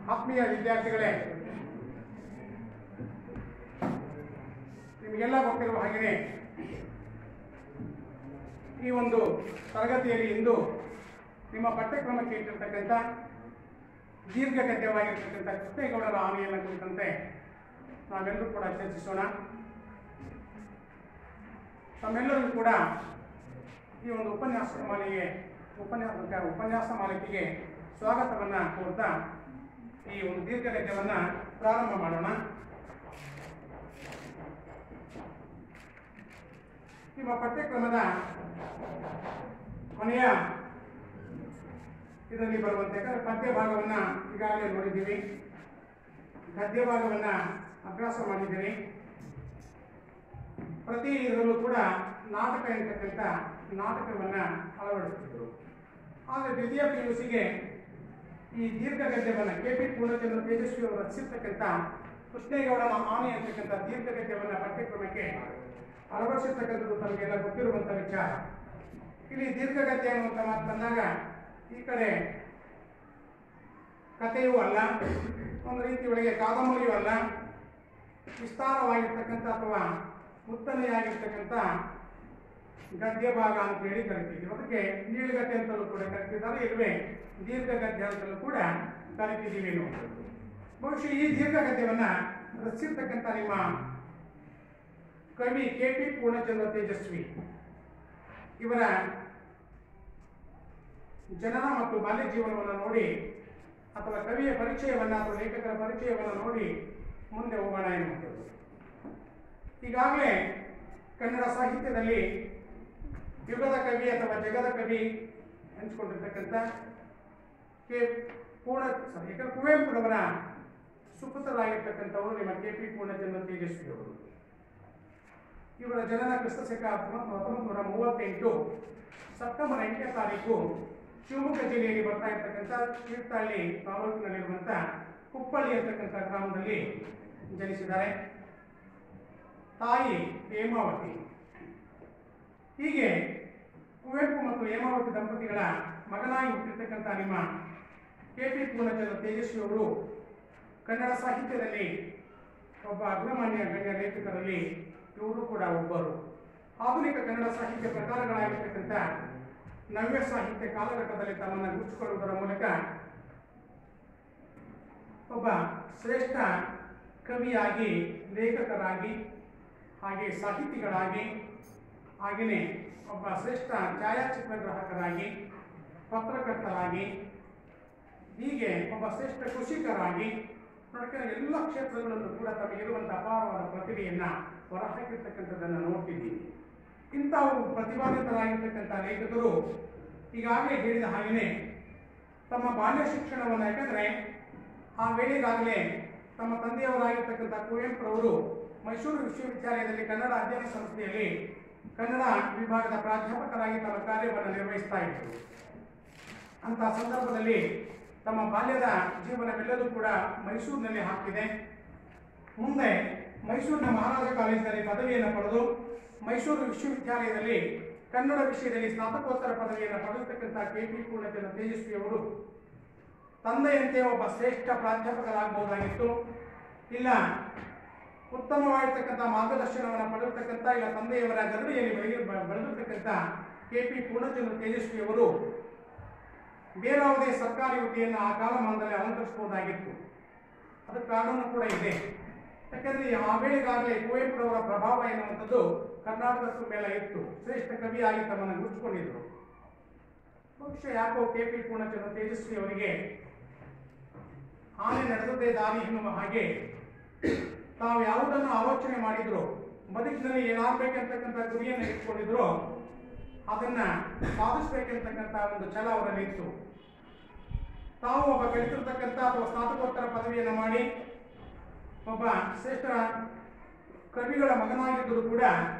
ಆತ್ಮೀಯ ವಿದ್ಯಾರ್ಥಿಗಳೇ ನಿಮಗೆಲ್ಲ ಗೊತ್ತಿರುವ ಹಾಗೆಯೇ ಈ ಒಂದು ತರಗತಿಯಲ್ಲಿ ಇಂದು ನಿಮ್ಮ ಪಠ್ಯಕ್ರಮಕ್ಕೆ ಇಟ್ಟಿರ್ತಕ್ಕಂಥ ದೀರ್ಘಗದ್ಯವಾಗಿರ್ತಕ್ಕಂಥ ಕೃಷ್ಣೇಗೌಡರ ಆನೆಯನ್ನು ಕುರಿತಂತೆ ನಾವೆಲ್ಲರೂ ಕೂಡ ಚರ್ಚಿಸೋಣ ತಮ್ಮೆಲ್ಲರಿಗೂ ಕೂಡ ಈ ಒಂದು ಉಪನ್ಯಾಸ ಮಾಲೆಗೆ ಉಪನ್ಯಾಸ ಉಪನ್ಯಾಸ ಮಾಲಿಕೆಗೆ ಸ್ವಾಗತವನ್ನು ಕೋರ್ತಾ ಈ ಒಂದು ದೀರ್ಘಗದ್ಯವನ್ನು ಪ್ರಾರಂಭ ಮಾಡೋಣ ನಿಮ್ಮ ಪಠ್ಯಕ್ರಮದ ಕೊನೆಯ ಇದರಲ್ಲಿ ಬರುವಂತೆ ಯಾಕಂದ್ರೆ ಪದ್ಯ ಭಾಗವನ್ನು ಈಗಾಗಲೇ ನೋಡಿದ್ದೀವಿ ಗದ್ಯ ಭಾಗವನ್ನು ಅಭ್ಯಾಸ ಮಾಡಿದ್ದೀವಿ ಪ್ರತಿ ಇದರಲ್ಲೂ ಕೂಡ ನಾಟಕ ಎಂತಕ್ಕಂಥ ನಾಟಕವನ್ನು ಅಳವಡಿಸಿದ್ರು ಆದರೆ ದ್ವಿತೀಯ ಪಿ ಯು ಸಿಗೆ ಈ ದೀರ್ಘ ಗದ್ಯವನ್ನು ಕೆ ಪಿ ಪೂರ್ಣಚಂದ್ರ ತೇಜಸ್ವಿ ಅವರು ರಚಿಸಿರ್ತಕ್ಕಂಥ ಕೃಷ್ಣೇಗೌಡನ ಆನೆ ಅಂತಕ್ಕಂಥ ದೀರ್ಘ ಗದ್ಯವನ್ನು ಪಠ್ಯಕ್ರಮಕ್ಕೆ ಅಳವಡಿಸಿರ್ತಕ್ಕಂಥದ್ದು ತಮಗೆಲ್ಲ ಗೊತ್ತಿರುವಂಥ ವಿಚಾರ ಇಲ್ಲಿ ದೀರ್ಘಗದ್ಯ ಅನ್ನುವಂಥ ಮಾತು ಬಂದಾಗ ಈ ಕಡೆ ಕಥೆಯೂ ಅಲ್ಲ ಒಂದು ರೀತಿ ಒಳಗೆ ಕಾದಂಬರಿಯೂ ಅಲ್ಲ ವಿಸ್ತಾರವಾಗಿರ್ತಕ್ಕಂಥ ಅಥವಾ ಉತ್ತನೆಯಾಗಿರ್ತಕ್ಕಂಥ ಗದ್ಯ ಭಾಗ ಅಂತ ಹೇಳಿ ಕರಿತಿದ್ದೀವಿ ಅದಕ್ಕೆ ನೀಳ್ಗದ್ದೆ ಅಂತಲೂ ಕೂಡ ಕರಿತಿದ್ದಾರೆ ಇರುವೆ ದೀರ್ಘ ಗದ್ಯ ಅಂತಲೂ ಕೂಡ ಕರಿತಿದ್ದೀವಿ ಅನ್ನುವಂಥದ್ದು ಬಹುಶಃ ಈ ದೀರ್ಘ ಗದ್ಯವನ್ನ ರಚಿಸಿರ್ತಕ್ಕಂಥ ನಿಮ್ಮ ಕವಿ ಕೆ ಪಿ ಪೂರ್ಣಚಂದ್ರ ತೇಜಸ್ವಿ ಇವರ ಜನನ ಮತ್ತು ಬಾಲ್ಯ ಜೀವನವನ್ನು ನೋಡಿ ಅಥವಾ ಕವಿಯ ಪರಿಚಯವನ್ನು ಅಥವಾ ಲೇಖಕರ ಪರಿಚಯವನ್ನು ನೋಡಿ ಮುಂದೆ ಹೋಗೋಣ ಎನ್ನುವಂಥದ್ದು ಈಗಾಗಲೇ ಕನ್ನಡ ಸಾಹಿತ್ಯದಲ್ಲಿ ಯುಗದ ಕವಿ ಅಥವಾ ಜಗದ ಕವಿ ಹಂಚಿಕೊಂಡಿರ್ತಕ್ಕಂಥ ಕೆ ಪೂರ್ಣ ಸಾರಿ ಯಾಕಂದ್ರೆ ಕುವೆಂಪುರವರ ಸುಪುತ್ರರಾಗಿರ್ತಕ್ಕಂಥವರು ನಿಮ್ಮ ಕೆ ಪಿ ಪೂರ್ಣಚಂದ್ರ ತೇಜಸ್ವಿ ಅವರು ಇವರ ಜನನ ಕ್ರಿಸ್ತ ಶಕ ಹತ್ತೊಂಬತ್ತು ನೂರ ಮೂವತ್ತೆಂಟು ಸೆಪ್ಟೆಂಬರ್ ಎಂಟನೇ ತಾರೀಕು ಶಿವಮೊಗ್ಗ ಜಿಲ್ಲೆಯಲ್ಲಿ ಬರ್ತಾ ಇರ್ತಕ್ಕಂಥ ತೀರ್ಥಹಳ್ಳಿ ತಾಲೂಕಿನಲ್ಲಿರುವಂಥ ಕುಪ್ಪಳ್ಳಿ ಅಂತಕ್ಕಂಥ ಗ್ರಾಮದಲ್ಲಿ ಜನಿಸಿದ್ದಾರೆ ತಾಯಿ ಹೇಮಾವತಿ ಹೀಗೆ ಕುವೆಂಪು ಮತ್ತು ಹೇಮಾವತಿ ದಂಪತಿಗಳ ಮಗನಾಗಿ ಹುಟ್ಟಿರ್ತಕ್ಕಂಥ ನಿಮ್ಮ ಕೆ ಪಿ ಪೂರ್ಣಚಂದ್ರ ತೇಜಸ್ವಿ ಅವರು ಕನ್ನಡ ಸಾಹಿತ್ಯದಲ್ಲಿ ಒಬ್ಬ ಅಗ್ರಮಾನ್ಯ ಗಣ್ಯ ಲೇಖಕರಲ್ಲಿ ಇವರು ಕೂಡ ಒಬ್ಬರು ಆಧುನಿಕ ಕನ್ನಡ ಸಾಹಿತ್ಯ ಪ್ರಕಾರಗಳಾಗಿರ್ತಕ್ಕಂಥ ನವ್ಯ ಸಾಹಿತ್ಯ ಕಾಲಘಟ್ಟದಲ್ಲಿ ತಮ್ಮನ್ನು ಗುರುತಿಸಿಕೊಳ್ಳುವುದರ ಮೂಲಕ ಒಬ್ಬ ಶ್ರೇಷ್ಠ ಕವಿಯಾಗಿ ಲೇಖಕರಾಗಿ ಹಾಗೆ ಸಾಹಿತಿಗಳಾಗಿ ಹಾಗೆಯೇ ಒಬ್ಬ ಶ್ರೇಷ್ಠ ಛಾಯಾಚಿತ್ರಗ್ರಾಹಕರಾಗಿ ಪತ್ರಕರ್ತರಾಗಿ ಹೀಗೆ ಒಬ್ಬ ಶ್ರೇಷ್ಠ ಕೃಷಿಕರಾಗಿ ನೋಡಕ್ಕೆ ಎಲ್ಲ ಕ್ಷೇತ್ರಗಳಲ್ಲೂ ಕೂಡ ತಮಗಿರುವಂಥ ಅಪಾರವಾದ ಪ್ರತಿಭೆಯನ್ನು ಹೊರಹಾಕಿರ್ತಕ್ಕಂಥದ್ದನ್ನು ನೋಡ್ತಿದ್ದೀವಿ ಇಂಥವು ಪ್ರತಿಭಾನ್ವಿತರಾಗಿರ್ತಕ್ಕಂಥ ಲೇಖಕರು ಈಗಾಗಲೇ ಹೇಳಿದ ಹಾಗೆಯೇ ತಮ್ಮ ಬಾಲ್ಯ ಶಿಕ್ಷಣವನ್ನು ಯಾಕಂದರೆ ಆ ವೇಳೆಗಾಗಲೇ ತಮ್ಮ ತಂದೆಯವರಾಗಿರ್ತಕ್ಕಂಥ ಕುವೆಂಪುರವರು ಮೈಸೂರು ವಿಶ್ವವಿದ್ಯಾಲಯದಲ್ಲಿ ಕನ್ನಡ ಅಧ್ಯಯನ ಸಂಸ್ಥೆಯಲ್ಲಿ ಕನ್ನಡ ವಿಭಾಗದ ಪ್ರಾಧ್ಯಾಪಕರಾಗಿ ತಮ್ಮ ಕಾರ್ಯವನ್ನು ನಿರ್ವಹಿಸ್ತಾ ಇದ್ದರು ಅಂತಹ ಸಂದರ್ಭದಲ್ಲಿ ತಮ್ಮ ಬಾಲ್ಯದ ಜೀವನವೆಲ್ಲದೂ ಕೂಡ ಮೈಸೂರಿನಲ್ಲಿ ಹಾಕಿದೆ ಮುಂದೆ ಮೈಸೂರಿನ ಮಹಾರಾಜ ಕಾಲೇಜಿನಲ್ಲಿ ಪದವಿಯನ್ನು ಪಡೆದು ಮೈಸೂರು ವಿಶ್ವವಿದ್ಯಾಲಯದಲ್ಲಿ ಕನ್ನಡ ವಿಷಯದಲ್ಲಿ ಸ್ನಾತಕೋತ್ತರ ಪದವಿಯನ್ನು ಪಡೆದಿರ್ತಕ್ಕಂಥ ಕೆ ಪಿ ಪೂರ್ಣಚಂದ್ರ ತೇಜಸ್ವಿ ಅವರು ತಂದೆಯಂತೆ ಒಬ್ಬ ಶ್ರೇಷ್ಠ ಪ್ರಾಧ್ಯಾಪಕರಾಗಬಹುದಾಗಿತ್ತು ಇಲ್ಲ ಉತ್ತಮವಾಗಿರ್ತಕ್ಕಂಥ ಮಾರ್ಗದರ್ಶನವನ್ನು ಪಡೆದಿರ್ತಕ್ಕಂಥ ಇಲ್ಲ ತಂದೆಯವರ ಗರಡಿಯಲ್ಲಿ ಬೆಳೆಗಿ ಬೆಳೆದಿರ್ತಕ್ಕಂಥ ಕೆ ಪಿ ಪೂರ್ಣಚಂದ್ರ ತೇಜಸ್ವಿ ಅವರು ಬೇರಾವುದೇ ಸರ್ಕಾರಿ ಹುದ್ದೆಯನ್ನು ಆ ಕಾಲಮಾನದಲ್ಲಿ ಅಲಂಕರಿಸಬಹುದಾಗಿತ್ತು ಅದಕ್ಕೆ ಕಾರಣವೂ ಕೂಡ ಇದೆ ಯಾಕಂದ್ರೆ ಆ ವೇಳೆಗಾಗಲೇ ಕುವೆಂಪುರವರ ಪ್ರಭಾವ ಎನ್ನುವಂಥದ್ದು ಕರ್ನಾಟಕದ ಮೇಲೆ ಇತ್ತು ಶ್ರೇಷ್ಠ ಕವಿಯಾಗಿ ತಮ್ಮನ್ನು ಗುರುತಿಸಿಕೊಂಡಿದ್ರು ಬಹುಶಃ ಯಾಕೋ ಕೆ ಪಿ ಪೂರ್ಣಚಂದ್ರ ತೇಜಸ್ವಿ ಅವರಿಗೆ ಆನೆ ನಡೆದದೇ ದಾರಿ ಎನ್ನುವ ಹಾಗೆ ತಾವು ಯಾವುದನ್ನು ಆಲೋಚನೆ ಮಾಡಿದ್ರು ಬದುಕಿನಲ್ಲಿ ಏನಾಗಬೇಕಂತಕ್ಕಂಥ ಗುರಿಯನ್ನು ಇಟ್ಕೊಂಡಿದ್ರು ಅದನ್ನ ಸಾಧಿಸಬೇಕಂತಕ್ಕಂಥ ಒಂದು ಛಲ ಅವರಲ್ಲಿ ಇತ್ತು ತಾವು ಒಬ್ಬ ಕಲಿತಿರ್ತಕ್ಕಂಥ ಅಥವಾ ಸ್ನಾತಕೋತ್ತರ ಪದವಿಯನ್ನು ಮಾಡಿ ಒಬ್ಬ ಶ್ರೇಷ್ಠ ಕವಿಗಳ ಮಗನಾಗಿದ್ದರೂ ಕೂಡ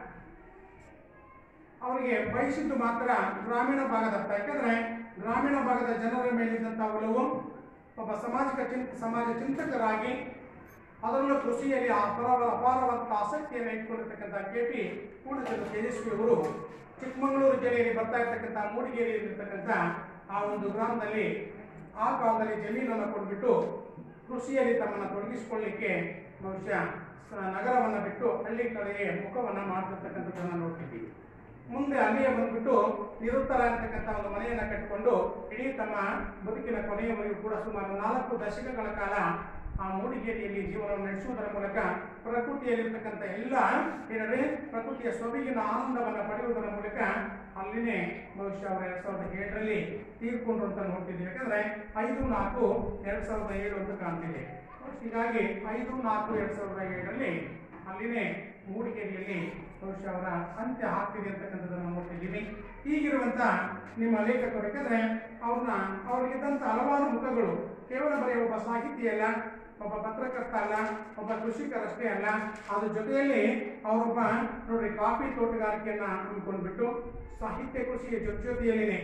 ಅವರಿಗೆ ಬಯಸಿದ್ದು ಮಾತ್ರ ಗ್ರಾಮೀಣ ಭಾಗದತ್ತ ಯಾಕಂದ್ರೆ ಗ್ರಾಮೀಣ ಭಾಗದ ಜನರ ಮೇಲಿದ್ದಂಥ ಒಲವು ಒಬ್ಬ ಸಾಮಾಜಿಕ ಚಿಂತ ಸಮಾಜ ಚಿಂತಕರಾಗಿ ಅದರಲ್ಲೂ ಕೃಷಿಯಲ್ಲಿ ಅಪಾರ ಅಪಾರವಾದ ಆಸಕ್ತಿಯನ್ನು ಇಟ್ಕೊಂಡಿರ್ತಕ್ಕಂಥ ಕೆ ಪಿ ಪೂರ್ಣಚಂದ್ರ ತೇಜಸ್ವಿ ಅವರು ಚಿಕ್ಕಮಗಳೂರು ಜಿಲ್ಲೆಯಲ್ಲಿ ಬರ್ತಾ ಇರ್ತಕ್ಕಂಥ ಮೂಡಿಗೆರೆಯಲ್ಲಿರ್ತಕ್ಕಂಥ ಆ ಒಂದು ಗ್ರಾಮದಲ್ಲಿ ಆ ಕಾಲದಲ್ಲಿ ಜಮೀನನ್ನು ಕೊಟ್ಬಿಟ್ಟು ಕೃಷಿಯಲ್ಲಿ ತಮ್ಮನ್ನು ತೊಡಗಿಸಿಕೊಳ್ಳಿಕ್ಕೆ ಬಹುಶಃ ಸ- ನಗರವನ್ನು ಬಿಟ್ಟು ಹಳ್ಳಿ ಕಡೆಗೆ ಮುಖವನ್ನು ಮಾಡ್ತಿರ್ತಕ್ಕಂಥದ್ದನ್ನು ನೋಡ್ತಿದ್ದೀವಿ ಮುಂದೆ ಅಲ್ಲಿಯೇ ಬಂದ್ಬಿಟ್ಟು ನಿರುತ್ತರ ಅಂತಕ್ಕಂಥ ಒಂದು ಮನೆಯನ್ನು ಕಟ್ಟಿಕೊಂಡು ಇಡೀ ತಮ್ಮ ಬದುಕಿನ ಕೊನೆಯವರೆಗೂ ಕೂಡ ಸುಮಾರು ನಾಲ್ಕು ದಶಕಗಳ ಕಾಲ ಆ ಮೂಡಿಗೆರೆಯಲ್ಲಿ ಜೀವನವನ್ನು ನಡೆಸುವುದರ ಮೂಲಕ ಪ್ರಕೃತಿಯಲ್ಲಿರ್ತಕ್ಕಂಥ ಎಲ್ಲ ಏನಂದ್ರೆ ಪ್ರಕೃತಿಯ ಸೊಬಗಿನ ಆನಂದವನ್ನು ಪಡೆಯುವುದರ ಮೂಲಕ ಅಲ್ಲಿನೇ ಬಹುಶಃ ಅವರು ಎರಡ್ ಸಾವಿರದ ಏಳರಲ್ಲಿ ತೀರ್ಕೊಂಡ್ರು ಅಂತ ನೋಡ್ತಿದ್ದೀವಿ ಯಾಕಂದ್ರೆ ಐದು ನಾಲ್ಕು ಎರಡ್ ಸಾವಿರದ ಏಳು ಅಂತ ಕಾಣ್ತಿದೆ ಹೀಗಾಗಿ ಐದು ನಾಲ್ಕು ಎರಡ್ ಸಾವಿರದ ಏಳರಲ್ಲಿ ಅಲ್ಲಿನೇ ಮೂಡಿಗೆರೆಯಲ್ಲಿ ಬಹುಶಃ ಅವರ ಅಂತ್ಯ ಆಗ್ತಿದೆ ಅಂತಕ್ಕಂಥದ್ದನ್ನು ನೋಡ್ತಿದ್ದೀವಿ ಹೀಗಿರುವಂತ ನಿಮ್ಮ ಲೇಖಕರು ಯಾಕಂದ್ರೆ ಅವ್ರನ್ನ ಅವ್ರಿಗಿದ್ದಂಥ ಹಲವಾರು ಮುಖಗಳು ಕೇವಲ ಬರೀ ಒಬ್ಬ ಸಾಹಿತಿ ಅಲ್ಲ ಒಬ್ಬ ಪತ್ರಕರ್ತ ಅಲ್ಲ ಒಬ್ಬ ಕೃಷಿಕರಷ್ಟೇ ಅಲ್ಲ ಅದ್ರ ಜೊತೆಯಲ್ಲಿ ಅವರೊಬ್ಬ ನೋಡ್ರಿ ಕಾಫಿ ತೋಟಗಾರಿಕೆಯನ್ನ ಹಮ್ಮಿಕೊಂಡ್ಬಿಟ್ಟು ಸಾಹಿತ್ಯ ಕೃಷಿಯ ಜೊತೆ ಜೊತೆಯಲ್ಲಿನೇ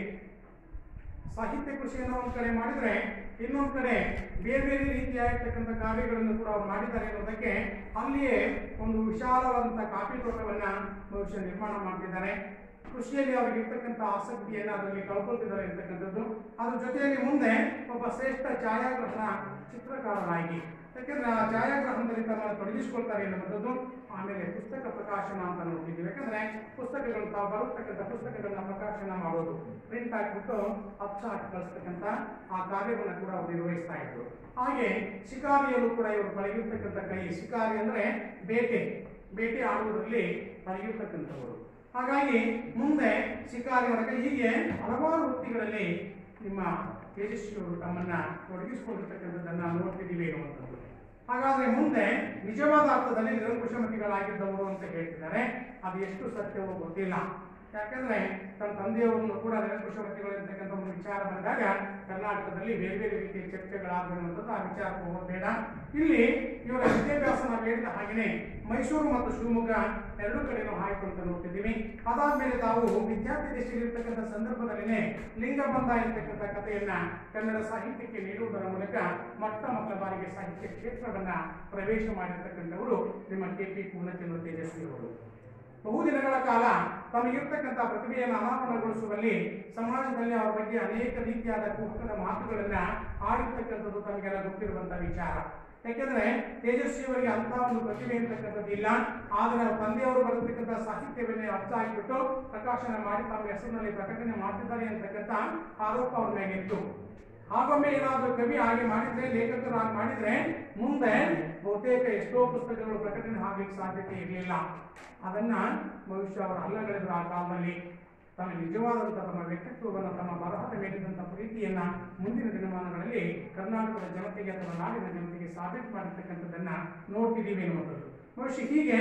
ಸಾಹಿತ್ಯ ಕೃಷಿಯನ್ನು ಒಂದು ಕಡೆ ಮಾಡಿದ್ರೆ ಇನ್ನೊಂದು ಕಡೆ ಬೇರೆ ಬೇರೆ ರೀತಿಯಾಗಿರ್ತಕ್ಕಂಥ ಕಾರ್ಯಗಳನ್ನು ಕೂಡ ಅವ್ರು ಮಾಡಿದ್ದಾರೆ ಅನ್ನೋದಕ್ಕೆ ಅಲ್ಲಿಯೇ ಒಂದು ವಿಶಾಲವಾದಂಥ ಕಾಫಿ ತೋಟವನ್ನ ಬಹುಶಃ ನಿರ್ಮಾಣ ಮಾಡ್ತಿದ್ದಾರೆ ಕೃಷಿಯಲ್ಲಿ ಅವ್ರಿಗೆ ಇರ್ತಕ್ಕಂಥ ಆಸಕ್ತಿಯನ್ನು ಅದರಲ್ಲಿ ಕಳ್ಕೊಳ್ತಿದ್ದಾರೆ ಇರ್ತಕ್ಕಂಥದ್ದು ಅದ್ರ ಜೊತೆಯಲ್ಲಿ ಮುಂದೆ ಒಬ್ಬ ಶ್ರೇಷ್ಠ ಛಾಯಾಗ್ರಹಣ ಚಿತ್ರಕಾರರಾಗಿ ಯಾಕಂದ್ರೆ ಆ ಛಾಯಾಗ್ರಹಣದಲ್ಲಿ ತಮ್ಮನ್ನು ತೊಡಗಿಸಿಕೊಳ್ತಾರೆ ಎನ್ನುವಂಥದ್ದು ಆಮೇಲೆ ಪುಸ್ತಕ ಪ್ರಕಾಶನ ಅಂತ ನೋಡ್ತಿದ್ದೀವಿ ಯಾಕಂದ್ರೆ ಪುಸ್ತಕಗಳು ತಾವು ಬರತಕ್ಕಂಥ ಪುಸ್ತಕಗಳನ್ನ ಪ್ರಕಾಶನ ಮಾಡೋದು ಪ್ರಿಂಟ್ ಹಾಕ್ಬಿಟ್ಟು ಅಚ್ಚ ಹಾಕಿ ಕಳಿಸ್ತಕ್ಕಂಥ ಆ ಕಾರ್ಯವನ್ನು ಕೂಡ ಅವರು ನಿರ್ವಹಿಸ್ತಾ ಇದ್ರು ಹಾಗೆ ಶಿಕಾರಿಯಲ್ಲೂ ಕೂಡ ಇವರು ಪಳಗಿರ್ತಕ್ಕಂಥ ಕೈ ಶಿಕಾರಿ ಅಂದ್ರೆ ಬೇಟೆ ಬೇಟೆ ಆಡುವುದರಲ್ಲಿ ಪಳಗಿರ್ತಕ್ಕಂಥವರು ಹಾಗಾಗಿ ಮುಂದೆ ಶಿಕಾರಿಯವರ ಕೈ ಹೀಗೆ ಹಲವಾರು ವೃತ್ತಿಗಳಲ್ಲಿ ನಿಮ್ಮ ತೇಜಸ್ವಿಯವರು ತಮ್ಮನ್ನ ತೊಡಗಿಸಿಕೊಂಡಿರ್ತಕ್ಕಂಥದ್ದನ್ನ ನೋಡ್ತಿದ್ದೀವಿ ಎನ್ನುವಂಥದ್ದು ಹಾಗಾದ್ರೆ ಮುಂದೆ ನಿಜವಾದ ಅರ್ಥದಲ್ಲಿ ನಿರಂಕುಶಮತಿಗಳಾಗಿದ್ದವರು ಅಂತ ಹೇಳ್ತಿದ್ದಾರೆ ಅದು ಎಷ್ಟು ಸತ್ಯವೋ ಗೊತ್ತಿಲ್ಲ ಯಾಕಂದ್ರೆ ತನ್ನ ತಂದೆಯವರನ್ನು ಕೂಡ ನಿರಂಕುಶಮತಿಗಳು ಇರ್ತಕ್ಕಂಥ ಒಂದು ವಿಚಾರ ಬಂದಾಗ ಕರ್ನಾಟಕದಲ್ಲಿ ಬೇರೆ ಬೇರೆ ರೀತಿಯ ಚರ್ಚೆಗಳಾಗಿರುವಂಥದ್ದು ಆ ವಿಚಾರಕ್ಕೆ ಹೋಗೋದು ಬೇಡ ಇಲ್ಲಿ ಇವರ ವಿದ್ಯಾಭ್ಯಾಸ ನಾವು ಹೇಳಿದ ಹಾಗೆಯೇ ಮೈಸೂರು ಮತ್ತು ಶಿವಮೊಗ್ಗ ಎರಡು ಕಡೆನೂ ಹಾಯ್ಕೊಂತ ನೋಡ್ತಿದ್ದೀವಿ ಅದಾದ್ಮೇಲೆ ತಾವು ವಿದ್ಯಾರ್ಥಿ ದೇಶದಲ್ಲಿರ್ತಕ್ಕಂಥ ಸಂದರ್ಭದಲ್ಲಿನೇ ಲಿಂಗಬಂಧ ಇರ್ತಕ್ಕಂಥ ಕಥೆಯನ್ನ ಕನ್ನಡ ಸಾಹಿತ್ಯಕ್ಕೆ ನೀಡುವುದರ ಮೂಲಕ ಮೊಟ್ಟ ಮೊದಲ ಬಾರಿಗೆ ಸಾಹಿತ್ಯ ಕ್ಷೇತ್ರವನ್ನ ಪ್ರವೇಶ ಮಾಡಿರ್ತಕ್ಕಂಥವರು ನಿಮ್ಮ ಕೆ ಪಿ ಪೂರ್ಣಚಂದ್ರ ತೇಜಸ್ವಿ ಅವರು ಬಹುದಿನಗಳ ಕಾಲ ತಮಗಿರ್ತಕ್ಕಂಥ ಪ್ರತಿಭೆಯನ್ನು ಅನಾವರಣಗೊಳಿಸುವಲ್ಲಿ ಸಮಾಜದಲ್ಲಿ ಅವರ ಬಗ್ಗೆ ಅನೇಕ ರೀತಿಯಾದ ಕುಹಕದ ಮಾತುಗಳನ್ನ ಆಡಿರ್ತಕ್ಕಂಥದ್ದು ತಮಗೆಲ್ಲ ಗೊತ್ತಿರುವಂತ ವಿಚಾರ ಯಾಕೆಂದ್ರೆ ತೇಜಸ್ವಿಯವರಿಗೆ ಅಂತ ಒಂದು ಪ್ರತಿಭೆ ಅಂತಕ್ಕಂಥದ್ದು ಇಲ್ಲ ಆದ್ರೆ ಅವ್ರ ತಂದೆಯವರು ಬರೆದಿರ್ತಕ್ಕಂಥ ಸಾಹಿತ್ಯವನ್ನೇ ಅರ್ಥ ಹಾಕಿಬಿಟ್ಟು ಪ್ರಕಾಶನ ಮಾಡಿ ತಮ್ಮ ಹೆಸರಿನಲ್ಲಿ ಪ್ರಕಟಣೆ ಮಾಡ್ತಿದ್ದಾರೆ ಅಂತಕ್ಕಂಥ ಆರೋಪ ಅವ್ರ ಮೇಲಿತ್ತು ಆಗೊಮ್ಮೆ ಏನಾದರೂ ಕವಿ ಹಾಗೆ ಮಾಡಿದ್ರೆ ಲೇಖಕರು ಹಾಗೆ ಮಾಡಿದ್ರೆ ಮುಂದೆ ಬಹುತೇಕ ಎಷ್ಟೋ ಪುಸ್ತಕಗಳು ಪ್ರಕಟಣೆ ಆಗ್ಲಿಕ್ಕೆ ಸಾಧ್ಯತೆ ಇರಲಿಲ್ಲ ಅದನ್ನ ಬಹುಶಃ ಅವರು ಹಲ್ಲಗಳಿದ್ರು ಆ ಕಾಲದಲ್ಲಿ ತಮ್ಮ ನಿಜವಾದಂಥ ತಮ್ಮ ವ್ಯಕ್ತಿತ್ವವನ್ನು ತಮ್ಮ ಬರಹದ ಮೇಲಿದಂಥ ಪ್ರೀತಿಯನ್ನ ಮುಂದಿನ ದಿನಮಾನಗಳಲ್ಲಿ ಕರ್ನಾಟಕದ ಜನತೆಗೆ ಅಥವಾ ನಾಡಿನ ಜನತೆಗೆ ಸಾಬೀತು ಮಾಡಿರ್ತಕ್ಕಂಥದ್ದನ್ನ ನೋಡ್ತಿದ್ದೀವಿ ಎನ್ನುವಂಥದ್ದು ಬಹುಶಃ ಹೀಗೆ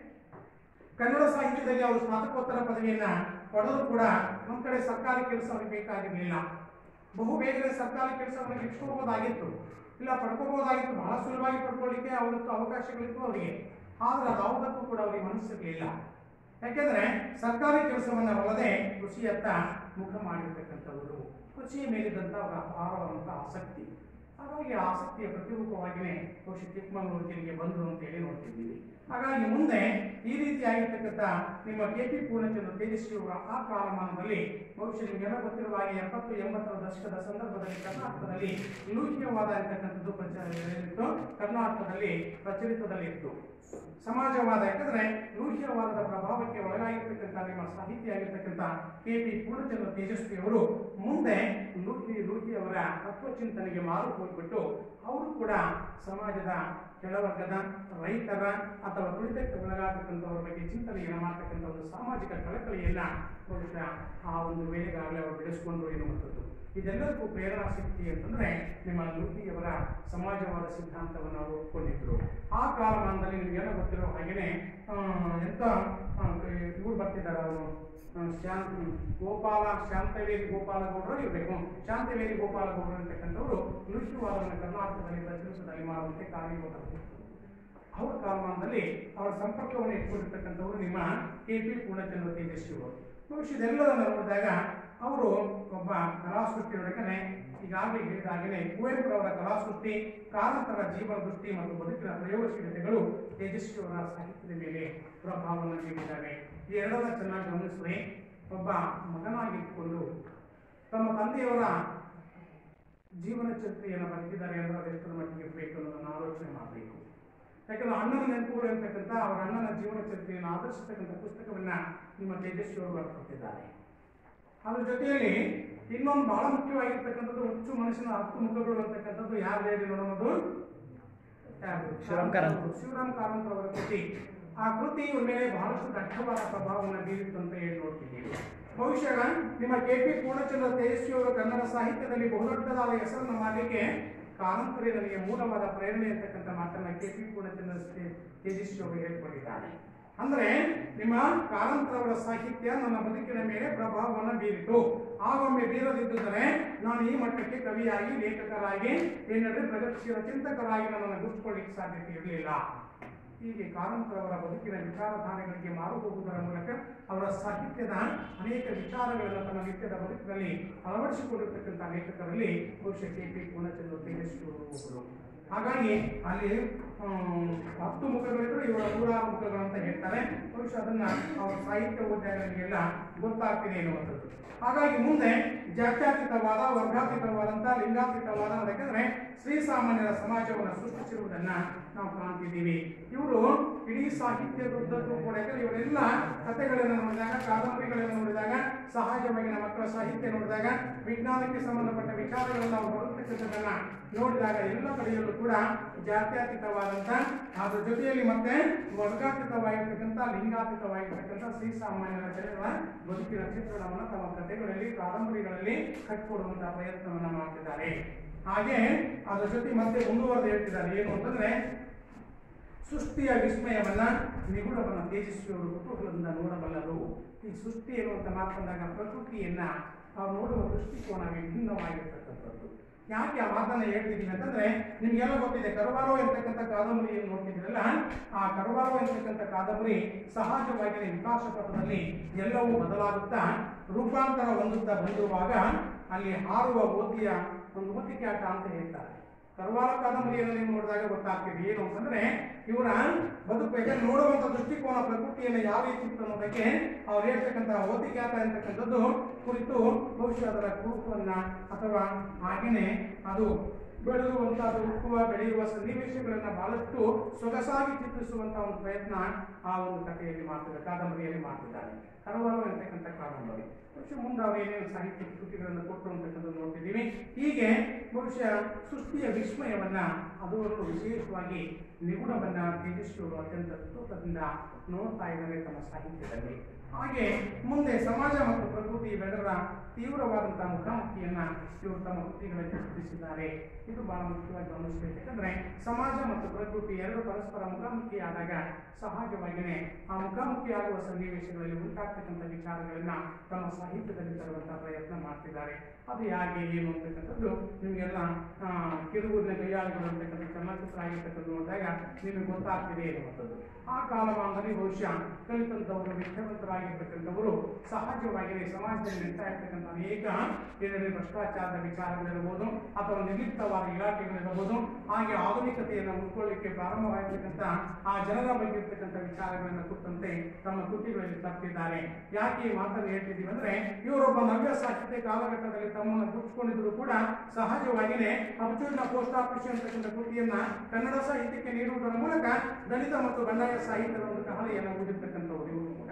ಕನ್ನಡ ಸಾಹಿತ್ಯದಲ್ಲಿ ಅವರು ಸ್ನಾತಕೋತ್ತರ ಪದವಿಯನ್ನ ಪಡೆದರೂ ಕೂಡ ನಮ್ಮ ಕಡೆ ಸರ್ಕಾರಿ ಕೆಲಸ ಅವ್ರಿಗೆ ಬೇಕಾಗಿರಲಿಲ್ಲ ಬಹು ಬೇಗನೆ ಸರ್ಕಾರಿ ಕೆಲಸವನ್ನು ಇಟ್ಕೋಬಹುದಾಗಿತ್ತು ಇಲ್ಲ ಪಡ್ಕೋಬಹುದಾಗಿತ್ತು ಬಹಳ ಸುಲಭವಾಗಿ ಪಡ್ಕೊಳ್ಳಿಕ್ಕೆ ಅವತ್ತು ಅವಕಾಶಗಳಿತ್ತು ಅವರಿಗೆ ಆದ್ರೆ ಅದು ಯಾವುದಕ್ಕೂ ಕೂಡ ಅವರಿಗೆ ಮನಸ್ಸಿರಲಿಲ್ಲ ಯಾಕೆಂದ್ರೆ ಸರ್ಕಾರಿ ಕೆಲಸವನ್ನ ಒಲ್ಲದೆ ಕೃಷಿಯತ್ತ ಮುಖ ಮಾಡಿರ್ತಕ್ಕಂಥವರು ಕೃಷಿಯ ಮೇಲಿದ್ದಂಥ ಅವರ ಅಪಾರವಾದಂಥ ಆಸಕ್ತಿ ಹಾಗಾಗಿ ಆ ಆಸಕ್ತಿಯ ಪ್ರತಿರೂಪವಾಗಿಯೇ ಬಹುಶಃ ಚಿಕ್ಕಮಗಳೂರು ಜಿಲ್ಲೆಗೆ ಬಂದರು ಅಂತ ಹೇಳಿ ನೋಡ್ತಿದ್ದೀವಿ ಹಾಗಾಗಿ ಮುಂದೆ ಈ ರೀತಿಯಾಗಿರ್ತಕ್ಕಂಥ ನಿಮ್ಮ ಕೆ ಪಿ ಪೂರ್ಣಚಂದ್ರ ತೇಜಸ್ವಿ ಅವರ ಆ ಕಾಲಮಾನದಲ್ಲಿ ಬಹುಶಃ ನಿಮಗೆಲ್ಲ ಗೊತ್ತಿರುವ ಹಾಗೆ ಎಪ್ಪತ್ತು ಎಂಬತ್ತರ ದಶಕದ ಸಂದರ್ಭದಲ್ಲಿ ಕರ್ನಾಟಕದಲ್ಲಿ ಲೂಹ್ಯವಾದ ಅಂತಕ್ಕಂಥದ್ದು ಪ್ರಚಾರದಲ್ಲಿತ್ತು ಕರ್ನಾಟಕದಲ್ಲಿ ಪ್ರಚಲಿತದಲ್ಲಿತ್ತು ಸಮಾಜವಾದ ಯಾಕಂದ್ರೆ ಲೂಹ್ಯವಾದದ ಪ್ರಭಾವಕ್ಕೆ ಒಳಗಾಗಿರ್ತಕ್ಕಂಥ ನಿಮ್ಮ ಸಾಹಿತ್ಯ ಆಗಿರ್ತಕ್ಕಂಥ ಕೆ ಪಿ ಪೂರ್ಣಚಂದ್ರ ತೇಜಸ್ವಿ ಅವರು ಮುಂದೆ ಲೂಹಿ ಲೂಹಿ ಅವರ ತತ್ವಚಿಂತನೆಗೆ ಮಾರು ಹೋಗ್ಬಿಟ್ಟು ಅವರು ಕೂಡ ಸಮಾಜದ ಕೆಳವರ್ಗದ ರೈತರ ಅಥವಾ ತುಳಿತಕ್ಕೆ ಒಳಗಾಗತಕ್ಕಂಥವ್ರ ಬಗ್ಗೆ ಚಿಂತನೆಯನ್ನು ಮಾಡ್ತಕ್ಕಂಥ ಒಂದು ಸಾಮಾಜಿಕ ಕಳಕಳಿಯನ್ನ ಬಹುಶಃ ಆ ಒಂದು ವೇಳೆಗಾಗಲೇ ಅವರು ಬೆಳೆಸ್ಕೊಂಡ್ರು ಎನ್ನುವಂಥದ್ದು ಇದೆಲ್ಲದಕ್ಕೂ ಪ್ರೇರಣಾ ಶಕ್ತಿ ಅಂತಂದ್ರೆ ನಿಮ್ಮ ಲೂಹಿಯವರ ಸಮಾಜವಾದ ಸಿದ್ಧಾಂತವನ್ನು ಅವರು ಒಪ್ಕೊಂಡಿದ್ರು ಆ ಕಾಲಮಾನದಲ್ಲಿ ನಿಮಗೆಲ್ಲ ಗೊತ್ತಿರೋ ಹಾಗೇನೆ ಆ, ಎಂತ ಆ, ಇವ್ರು ಬರ್ತಿದ್ದಾರೆ ಅವರು ಶಾಂತ ಗೋಪಾಲ ಶಾಂತವೇರಿ ಗೋಪಾಲಗೌಡರು ಇರಬೇಕು ಶಾಂತವೇರಿ ಗೋಪಾಲಗೌಡರು ಅಂತಕ್ಕಂಥವ್ರು ಲೂಹಿವಾದವನ್ನು ಕರ್ನಾಟಕದಲ್ಲಿ ಪ್ರಚಲಿತದಲ್ಲಿ ಮಾಡುವಂತೆ ಕಾರ್ಯನಿರ್ವಹಿಸಿದ್ರು ಅವರ ಕಾಲಮಾನದಲ್ಲಿ ಅವರ ಸಂಪರ್ಕವನ್ನು ಇಟ್ಕೊಂಡಿರ್ತಕ್ಕಂಥವ್ರು ನಿಮ್ಮ ಕೆ ಪಿ ಪೂರ್ಣಚಂದ್ರ ತೇಜಸ್ವಿ ಅವರು ಬಹುಶಃ ಇದೆಲ್ಲದನ್ನು ನೋಡಿದಾಗ ಅವರು ಒಬ್ಬ ಕಲಾಸೃಷ್ಟಿಯೊಳಗನೆ ಈಗಾಗಲೇ ಹೇಳಿದಾಗಲೇ ಕುವೆಂಪುರವರ ಕಲಾಸೃಷ್ಟಿ ಕಾರಂತರ ಜೀವನ ದೃಷ್ಟಿ ಮತ್ತು ಬದುಕಿನ ಪ್ರಯೋಗಶೀಲತೆಗಳು ತೇಜಸ್ವಿ ಅವರ ಸಾಹಿತ್ಯದ ಮೇಲೆ ಪ್ರಭಾವವನ್ನು ಬೀರಿದ್ದಾವೆ ಈ ಎರಡನ್ನ ಚೆನ್ನಾಗಿ ಗಮನಿಸಿದ್ರೆ ಒಬ್ಬ ಮಗನಾಗಿದ್ದುಕೊಂಡು ತಮ್ಮ ತಂದೆಯವರ ಜೀವನ ಚರಿತ್ರೆಯನ್ನು ಬರೆದಿದ್ದಾರೆ ಅಂದ್ರೆ ಅದೆಷ್ಟರ ಮಟ್ಟಿಗೆ ಬೇಕು ಯಾಕಂದ್ರೆ ಅಣ್ಣನ ನೆನಪುಗಳು ಅಂತಕ್ಕಂಥ ಅವರ ಅಣ್ಣನ ಜೀವನ ಚರಿತ್ರೆಯನ್ನು ಆಧರಿಸತಕ್ಕಂಥ ಪುಸ್ತಕವನ್ನ ನಿಮ್ಮ ತೇಜಸ್ವಿ ಅವರು ಬರ್ಕೊಟ್ಟಿದ್ದಾರೆ ಅದ್ರ ಜೊತೆಯಲ್ಲಿ ಇನ್ನೊಂದು ಬಹಳ ಮುಖ್ಯವಾಗಿರ್ತಕ್ಕಂಥದ್ದು ಹುಚ್ಚು ಮನುಷ್ಯನ ಹತ್ತು ಮುಖಗಳು ಅಂತಕ್ಕಂಥದ್ದು ಯಾರು ಹೇಳಿ ನೋಡೋದು ಯಾರು? ಶಿವರಾಮ್ ಕಾರಂತ್. ಶಿವರಾಮ್ ಕಾರಂತ್ ಅವರ ಕೃತಿ ಆ ಕೃತಿ ಇವ್ರ ಮೇಲೆ ಬಹಳಷ್ಟು ದಟ್ಟವಾದ ಪ್ರಭಾವವನ್ನು ಬೀರಿತ್ತು ಅಂತ ಹೇಳಿ ನೋಡ್ತಿದ್ದೀವಿ ಬಹುಶಃ ನಿಮ್ಮ ಕೆ ಪಿ ಪೂರ್ಣಚಂದ್ರ ತೇಜಸ್ವಿ ಅವರು ಕನ್ನಡ ಸಾಹಿತ್ಯದಲ್ಲಿ ಬಹುದೊಡ್ಡದಾದ ಹೆಸರನ್ನು ಮಾಡಲಿಕ್ಕೆ ಕಾರಂತರೇ ನನಗೆ ಮೂಲವಾದ ಪ್ರೇರಣೆ ಅಂತಕ್ಕಂಥ ಮಾತನ್ನ ಕೆ ಪಿ ಪೂರ್ಣಚಂದ್ರ ತೇ- ತೇಜಸ್ವಿ ಅವರು ಹೇಳ್ಕೊಂಡಿದ್ದಾರೆ ಅಂದ್ರೆ ನಿಮ್ಮ ಕಾರಂತರವರ ಸಾಹಿತ್ಯ ನನ್ನ ಬದುಕಿನ ಮೇಲೆ ಪ್ರಭಾವವನ್ನು ಬೀರಿತು ಆಗೊಮ್ಮೆ ಬೀರದಿದ್ದರೆ ನಾನು ಈ ಮಟ್ಟಕ್ಕೆ ಕವಿಯಾಗಿ ಲೇಖಕರಾಗಿ ಏನಾದ್ರೆ ಪ್ರಗತಿಶೀಲ ಚಿಂತಕರಾಗಿ ನನ್ನನ್ನು ಗುರುತಿಕೊಳ್ಳಿಕ್ಕೆ ಸಾಧ್ಯತೆ ಇರಲಿಲ್ಲ ಹೀಗೆ ಕಾರಂತರವರ ಬದುಕಿನ ವಿಚಾರಧಾರೆಗಳಿಗೆ ಮಾರು ಹೋಗುವುದರ ಮೂಲಕ ಅವರ ಸಾಹಿತ್ಯದ ಅನೇಕ ವಿಚಾರಗಳನ್ನು ತನ್ನ ನಿತ್ಯದ ಬದುಕಿನಲ್ಲಿ ಅಳವಡಿಸಿಕೊಂಡಿರ್ತಕ್ಕಂಥ ಲೇಖಕರಲ್ಲಿ ಬಹುಶಃ ಕೆ ಪಿ ಪೂರ್ಣಚಂದ್ರ ತೇಜಸ್ವಿ ಅವರು ಒಬ್ಬರು ಹಾಗಾಗಿ ಅಲ್ಲಿ ಆಮ್, ಹತ್ತು ಮುಖಗಳಿದ್ರು ಇವರ ನೂರಾರು ಮುಖಗಳು ಅಂತ ಹೇಳ್ತಾರೆ ಬಹುಶಃ ಅದನ್ನ ಅವರ ಸಾಹಿತ್ಯ ಓದಿದಾಗಲಿಗೆಲ್ಲ ಗೊತ್ತಾಗ್ತಿದೆ ಎನ್ನುವಂಥದ್ದು ಹಾಗಾಗಿ ಮುಂದೆ ಜಾತ್ಯತೀತವಾದ ವರ್ಗಾತೀತವಾದಂಥ ಲಿಂಗಾತೀತವಾದ ಯಾಕಂದ್ರೆ ಶ್ರೀಸಾಮಾನ್ಯರ ಸಮಾಜವನ್ನು ಸೃಷ್ಟಿಸಿರುವುದನ್ನ ನಾವು ಕಾಣ್ತಿದ್ದೀವಿ ಇವರು ಇಡೀ ಸಾಹಿತ್ಯದುದ್ದಕ್ಕೂ ಕೂಡ ಯಾಕಂದ್ರೆ ಇವರೆಲ್ಲ ಕಥೆಗಳನ್ನು ನೋಡಿದಾಗ ಕಾದಂಬರಿಗಳನ್ನು ನೋಡಿದಾಗ ಸಹಜವಾಗಿ ನಮ್ಮ ಮಕ್ಕಳ ಸಾಹಿತ್ಯ ನೋಡಿದಾಗ ವಿಜ್ಞಾನಕ್ಕೆ ಸಂಬಂಧಪಟ್ಟ ವಿಚಾರಗಳನ್ನು ನಾವು ಬರುತ್ತಕ್ಕಂಥದ್ದನ್ನ ನೋಡಿದಾಗ ಎಲ್ಲ ಕಡೆಯಲ್ಲೂ ಕೂಡ ಜಾತ್ಯತೀತವಾದಂಥ ಅದ್ರ ಜೊತೆಯಲ್ಲಿ ಮತ್ತೆ ವರ್ಗಾತೀತವಾಗಿರ್ತಕ್ಕಂಥ ಲಿಂಗಾತೀತವಾಗಿರ್ತಕ್ಕಂಥ ಶ್ರೀಸಾಮಾನ್ಯರ ಜನರ ಬದುಕಿನ ಚಿತ್ರಣವನ್ನು ತಮ್ಮ ಕಥೆಗಳಲ್ಲಿ ಕಾದಂಬರಿಗಳಲ್ಲಿ ಕಟ್ಟಿಕೊಡುವಂತಹ ಪ್ರಯತ್ನವನ್ನ ಮಾಡ್ತಿದ್ದಾರೆ ಹಾಗೆ ಅದ್ರ ಜೊತೆ ಮತ್ತೆ ಮುಂದುವರೆದು ಹೇಳ್ತಿದ್ದಾರೆ ಏನು ಅಂತಂದ್ರೆ ಸೃಷ್ಟಿಯ ವಿಸ್ಮಯವನ್ನ ನಿಗೂಢವನ್ನ ತೇಜಸ್ವಿಯವರು ಕುತೂಹಲದಿಂದ ನೋಡಬಲ್ಲರು ಈ ಸೃಷ್ಟಿ ಎನ್ನುವಂತ ಮಾತಂದಾಗ ಪ್ರಕೃತಿಯನ್ನ ಅವ್ರು ನೋಡುವ ದೃಷ್ಟಿಕೋನ ವಿಭಿನ್ನವಾಗಿರ್ತಕ್ಕಂಥದ್ದು ಯಾಕೆ ಆ ಮಾತನ್ನ ಹೇಳ್ತಿದ್ದೀನಿ ಅಂತಂದ್ರೆ ನಿಮ್ಗೆಲ್ಲ ಗೊತ್ತಿದೆ ಕರುವಾರೋ ಎಂತಕ್ಕಂಥ ಕಾದಂಬರಿಯನ್ನು ನೋಡ್ತಿದ್ದೀರಲ್ಲ ಆ ಕರುವಾರೋ ಎಂತಕ್ಕಂಥ ಕಾದಂಬರಿ ಸಹಜವಾಗಿ ವಿಕಾಸ ಪಥದಲ್ಲಿ ಎಲ್ಲವೂ ಬದಲಾಗುತ್ತಾ ರೂಪಾಂತರ ಹೊಂದುತ್ತಾ ಬಂದಿರುವಾಗ ಅಲ್ಲಿ ಹಾರುವ ಓದಿಯ ಒಂದು ಓದಿಕೆ ಆಟ ಅಂತ ಹೇಳ್ತಾರೆ ಕರ್ವಾಲ ಕಾದಂಬರಿಯನ್ನು ನೀವು ನೋಡಿದಾಗ ಗೊತ್ತಾಗ್ತಿದೆ ಏನು ಅಂತಂದ್ರೆ ಇವರ ಬದುಕು ಯಾಕಂದ್ರೆ ನೋಡುವಂತ ದೃಷ್ಟಿಕೋನ ಪ್ರಕೃತಿಯನ್ನು ಯಾವ ರೀತಿ ಇತ್ತು ಅನ್ನೋದಕ್ಕೆ ಅವ್ರು ಹೇಳ್ತಕ್ಕಂಥ ಓದಿಗಾತ ಅಂತಕ್ಕಂಥದ್ದು ಕುರಿತು ಬಹುಶಃ ಅದರ ಕುರುಕುವನ್ನ ಅಥವಾ ಹಾಗೇನೆ ಅದು ಬೆಳೆಯುವಂತ ಅದು ಹುಟ್ಟುವ ಬೆಳೆಯುವ ಸನ್ನಿವೇಶಗಳನ್ನ ಬಹಳಷ್ಟು ಸೊಗಸಾಗಿ ಚಿತ್ರಿಸುವಂತ ಒಂದು ಪ್ರಯತ್ನ ಆ ಒಂದು ಕಥೆಯಲ್ಲಿ ಮಾಡ್ತಿದ್ದಾರೆ ಕಾದಂಬರಿಯಲ್ಲಿ ಮಾಡ್ತಿದ್ದಾರೆ ಕರವಾಲು ಅಂತಕ್ಕಂಥ ಕಾದಂಬರಿ ಬಹುಶಃ ಮುಂದೆ ಅವರು ಏನೇನು ಸಾಹಿತ್ಯ ಕೃತಿಗಳನ್ನು ಕೊಟ್ಟರು ಅಂತಕ್ಕಂಥದ್ದು ನೋಡ್ತಿದ್ದೀವಿ ಹೀಗೆ ಬಹುಶಃ ಸೃಷ್ಟಿಯ ವಿಸ್ಮಯವನ್ನ ಅದರಲ್ಲೂ ವಿಶೇಷವಾಗಿ ನಿಗುಣವನ್ನ ತೇಜಸ್ವಿಯವರು ಅತ್ಯಂತ ತೂಕದಿಂದ ನೋಡ್ತಾ ಇದ್ದಾರೆ ತಮ್ಮ ಸಾಹಿತ್ಯದಲ್ಲಿ ಹಾಗೆ ಮುಂದೆ ಸಮಾಜ ಮತ್ತು ಪ್ರಕೃತಿ ಇವೆರಡರ ತೀವ್ರವಾದಂತಹ ಮುಖಾಮುಖಿಯನ್ನ ಇವರು ತಮ್ಮ ಕೃತಿಗಳಲ್ಲಿ ಚಿತ್ರಿಸಿದ್ದಾರೆ ಇದು ಬಹಳ ಮುಖ್ಯವಾಗಿ ಗಮನಿಸಬೇಕು ಯಾಕಂದ್ರೆ ಸಮಾಜ ಮತ್ತು ಪ್ರಕೃತಿ ಎರಡು ಪರಸ್ಪರ ಮುಖಾಮುಖಿಯಾದಾಗ ಸಹಜವಾಗಿಯೇ ಆ ಮುಖಾಮುಖಿಯಾಗುವ ಸನ್ನಿವೇಶಗಳಲ್ಲಿ ಉಂಟಾಗ್ತಕ್ಕಂಥ ವಿಚಾರಗಳನ್ನ ತಮ್ಮ ಸಾಹಿತ್ಯದಲ್ಲಿ ತರುವಂತಹ ಪ್ರಯತ್ನ ಮಾಡ್ತಿದ್ದಾರೆ ಅದು ಹೇಗೆ ಏನು ಅಂತಕ್ಕಂಥದ್ದು ನಿಮಗೆಲ್ಲ ಆ, ಕಿರುಗೂರಿನ ಕೈಯಾಳಿಗಳು ಅಂತಕ್ಕಂಥ ಚಲನಚಿತ್ರ ಆಗಿರ್ತಕ್ಕಂಥ ನೋಡಿದಾಗ ನಿಮಗೆ ಗೊತ್ತಾಗ್ತಿದೆ ಎನ್ನುವಂಥದ್ದು ಆ ಕಾಲಮಾನದಲ್ಲಿ ಬಹುಶಃ ಕಲಿತಂಥವರು ವಿದ್ಯಾವಂತರಾಗಿರ್ತಕ್ಕಂಥವರು ಸಹಜವಾಗಿಯೇ ಸಮಾಜದಲ್ಲಿ ನಡೀತಾ ಇರ್ತಕ್ಕಂಥ ಅನೇಕ ಏನೇನು ಭ್ರಷ್ಟಾಚಾರದ ವಿಚಾರಗಳಿರ್ಬೋದು ಅಥವಾ ನಿರ್ಲಿಪ್ತವಾದ ಇಲಾಖೆಗಳಿರಬಹುದು ಹಾಗೆ ಆಧುನಿಕತೆಯನ್ನು ಉಳ್ಕೊಳ್ಳಿಕ್ಕೆ ಪ್ರಾರಂಭವಾಗಿರ್ತಕ್ಕಂಥ ಆ ಜನರ ಬಗ್ಗೆ ಇರ್ತಕ್ಕಂಥ ವಿಚಾರಗಳನ್ನು ಕುರಿತಂತೆ ತಮ್ಮ ಕೃತಿಗಳಲ್ಲಿ ತಪ್ಪಿದ್ದಾರೆ ಯಾಕೆ ಈ ಮಾತನ್ನು ಹೇಳ್ತಿದ್ದೀವಿ ಅಂದ್ರೆ ಇವರೊಬ್ಬ ನವ್ಯ ಸಾಹಿತ್ಯ ಕಾಲಘಟ್ಟದಲ್ಲಿ ತಮ್ಮನ್ನು ಗುರುತಿಸಿಕೊಂಡಿದ್ರು ಕೂಡ ಸಹಜವಾಗಿಯೇ ಅಬ್ಜುಲ್ನ ಪೋಸ್ಟ್ ಆಫೀಸ್ ಅಂತಕ್ಕಂಥ ಕೃತಿಯನ್ನ ಕನ್ನಡ ಸಾಹಿತ್ಯಕ್ಕೆ ನೀಡುವುದರ ಮೂಲಕ ದಲಿತ ಮತ್ತು ಬಂಡಾಯ ಸಾಹಿತ್ಯದ ಒಂದು ಕಹಳೆಯನ್ನು ಓದಿರ್ತಕ್ಕಂಥವ್ರು ಇವರು ಕೂಡ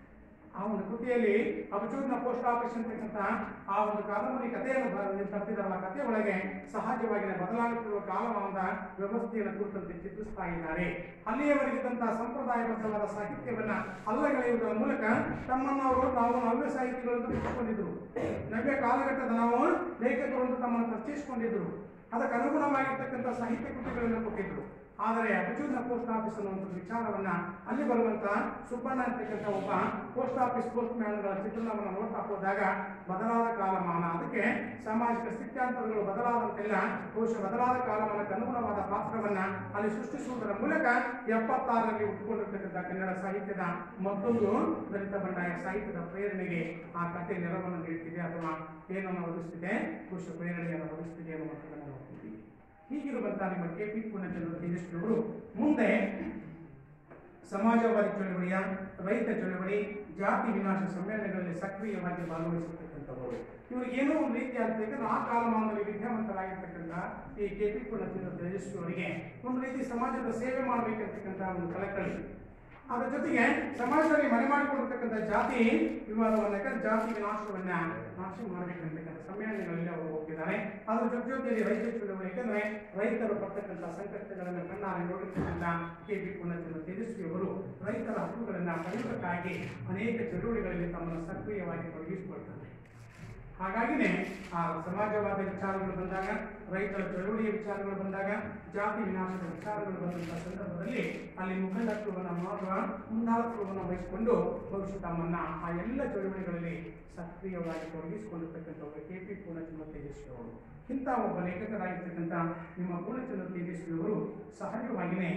ಆ ಒಂದು ಕೃತಿಯಲ್ಲಿ ಅಬ್ಜೂರ್ನ ಪೋಸ್ಟ್ ಆಫೀಸ್ ಅಂತಕ್ಕಂಥ ಆ ಒಂದು ಕಾದಂಬರಿ ಕಥೆಯನ್ನು ಬರೆದು ತಪ್ಪಿದಾರಲ್ಲ ಕಥೆ ಒಳಗೆ ಸಹಜವಾಗಿ ಬದಲಾಗುತ್ತಿರುವ ಕಾಲಮಾನದ ವ್ಯವಸ್ಥೆಯನ್ನು ಕುರಿತಂತೆ ಚಿತ್ರಿಸ್ತಾ ಇದ್ದಾರೆ ಅಲ್ಲಿಯವರೆಗಿದ್ದಂತಹ ಸಂಪ್ರದಾಯಬದ್ಧವಾದ ಸಾಹಿತ್ಯವನ್ನ ಅಲ್ಲಗಳೆಯುವುದರ ಮೂಲಕ ತಮ್ಮನ್ನು ಅವರು ತಾವು ನವ್ಯ ಸಾಹಿತಿಗಳನ್ನು ಗುರುತಿಸಿಕೊಂಡಿದ್ರು ನವ್ಯ ಕಾಲಘಟ್ಟದ ನಾವು ಲೇಖಕರು ಅಂತ ತಮ್ಮನ್ನು ಪರಿಚಯಿಸಿಕೊಂಡಿದ್ರು ಅದಕ್ಕೆ ಅನುಗುಣವಾಗಿರ್ತಕ್ಕಂಥ ಸಾಹಿತ್ಯ ಕೃತಿಗಳನ್ನು ಕೊಟ್ಟಿದ್ರು ಆದರೆ ಅಬಜೂರ್ನ ಪೋಸ್ಟ್ ಆಫೀಸ್ ಅನ್ನುವಂಥ ವಿಚಾರವನ್ನ ಅಲ್ಲಿ ಬರುವಂತ ಸುಬ್ಬಣ್ಣ ಅಂತಕ್ಕಂಥ ಒಬ್ಬ ಪೋಸ್ಟ್ ಆಫೀಸ್ ಪೋಸ್ಟ್ ಮ್ಯಾನ್ಗಳ ಚಿತ್ರಣವನ್ನು ನೋಡ್ತಾ ಹೋದಾಗ ಬದಲಾದ ಕಾಲಮಾನ ಅದಕ್ಕೆ ಸಾಮಾಜಿಕ ಸ್ಥಿತ್ಯಾಂತರಗಳು ಬದಲಾದಂತೆಲ್ಲ ಬಹುಶಃ ಬದಲಾದ ಕಾಲಮಾನಕ್ಕೆ ಅನುಗುಣವಾದ ಪಾತ್ರವನ್ನ ಅಲ್ಲಿ ಸೃಷ್ಟಿಸುವುದರ ಮೂಲಕ ಎಪ್ಪತ್ತಾರರಲ್ಲಿ ಹುಟ್ಟುಕೊಂಡಿರ್ತಕ್ಕಂಥ ಕನ್ನಡ ಸಾಹಿತ್ಯದ ಮತ್ತೊಂದು ದಲಿತ ಬಂಡಾಯ ಸಾಹಿತ್ಯದ ಪ್ರೇರಣೆಗೆ ಆ ಕಥೆ ನೆರವನ್ನು ನೀಡುತ್ತಿದೆ ಅಥವಾ ಏನನ್ನು ಒದಗಿಸ್ತಿದೆ ಬಹುಶಃ ಪ್ರೇರಣೆಯನ್ನು ಒದಗಿಸ್ತಿದೆ ಅನ್ನುವಂಥದ್ದನ್ನು ನೋಡ್ತಿದ್ದೀವಿ ಹೀಗಿರುವಂತಹ ನಿಮ್ಮ ಕೆ ಪಿ ಪೂರ್ಣಚಂದ್ರ ತೇಜಸ್ವಿಯವರು ಮುಂದೆ ಸಮಾಜವಾದಿ ಚಳವಳಿಯ ರೈತ ಚಳವಳಿ ಜಾತಿ ವಿನಾಶ ಸಮ್ಮೇಳನಗಳಲ್ಲಿ ಸಕ್ರಿಯವಾಗಿ ಭಾಗವಹಿಸತಕ್ಕಂಥವರು ಇವರಿಗೆ ಏನೋ ಒಂದು ರೀತಿ ಆಗ್ತಕ್ಕಂಥ ಆ ಕಾಲಮಾನದಲ್ಲಿ ವಿದ್ಯಾವಂತರಾಗಿರ್ತಕ್ಕಂಥ ಈ ಕೆ ಪಿ ಪೂರ್ಣಚಂದ್ರ ತೇಜಸ್ವಿ ಅವರಿಗೆ ಒಂದು ರೀತಿ ಸಮಾಜದ ಸೇವೆ ಮಾಡಬೇಕಿರ್ತಕ್ಕಂಥ ಒಂದು ಕಳಕಳಿ ಅದರ ಜೊತೆಗೆ ಸಮಾಜದಲ್ಲಿ ಮನೆ ಮಾಡಿಕೊಂಡಿರ್ತಕ್ಕಂಥ ಜಾತಿ ವಿವಾದವನ್ನ ಯಾಕಂದ್ರೆ ಜಾತಿ ವಿನಾಶವನ್ನ ನಾಶ ಮಾಡಬೇಕಂತಕ್ಕಂಥ ಸಮ್ಮೇಳನಗಳಲ್ಲಿ ಅವರು ಹೋಗಿದ್ದಾರೆ ಅದ್ರ ಜೊತೆ ಜೊತೆಯಲ್ಲಿ ರೈತ ಚಳವಳಿ ಯಾಕಂದ್ರೆ ರೈತರು ಪಡ್ತಕ್ಕಂಥ ಸಂಕಷ್ಟಗಳನ್ನು ಕಣ್ಣಾರೆ ನೋಡಿರ್ತಕ್ಕಂಥ ಕೆ ಪಿ ಪೂರ್ಣಚಂದ್ರ ತೇಜಸ್ವಿ ಅವರು ರೈತರ ಹಕ್ಕುಗಳನ್ನು ಪಡೆಯುವುದಕ್ಕಾಗಿ ಅನೇಕ ಚಳುವಳಿಗಳಲ್ಲಿ ತಮ್ಮನ್ನು ಸಕ್ರಿಯವಾಗಿ ತೊಡಗಿಸಿಕೊಳ್ತಾರೆ ಹಾಗಾಗಿನೇ ಆ ಸಮಾಜವಾದ ವಿಚಾರಗಳು ಬಂದಾಗ ರೈತರ ಚಳುವಳಿಯ ವಿಚಾರಗಳು ಬಂದಾಗ ಜಾತಿ ವಿನಾಶದ ವಿಚಾರಗಳು ಬಂದಂತಹ ಸಂದರ್ಭದಲ್ಲಿ ಅಲ್ಲಿ ಮುಖಂಡತ್ವವನ್ನು ಮಾಡುವ ಮುಂದಾಳತ್ವವನ್ನು ವಹಿಸಿಕೊಂಡು ಬಹುಶಃ ತಮ್ಮನ್ನ ಆ ಎಲ್ಲ ಚಳುವಳಿಗಳಲ್ಲಿ ಸಕ್ರಿಯವಾಗಿ ತೊಡಗಿಸಿಕೊಂಡಿರ್ತಕ್ಕಂಥವರು ಕೆ ಪಿ ಪೂರ್ಣಚಂದ್ರ ತೇಜಸ್ವಿ ಅವರು ಇಂಥ ಒಬ್ಬ ಲೇಖಕರಾಗಿರ್ತಕ್ಕಂಥ ನಿಮ್ಮ ಪೂರ್ಣಚಂದ್ರ ತೇಜಸ್ವಿ ಅವರು ಸಹಜವಾಗಿಯೇ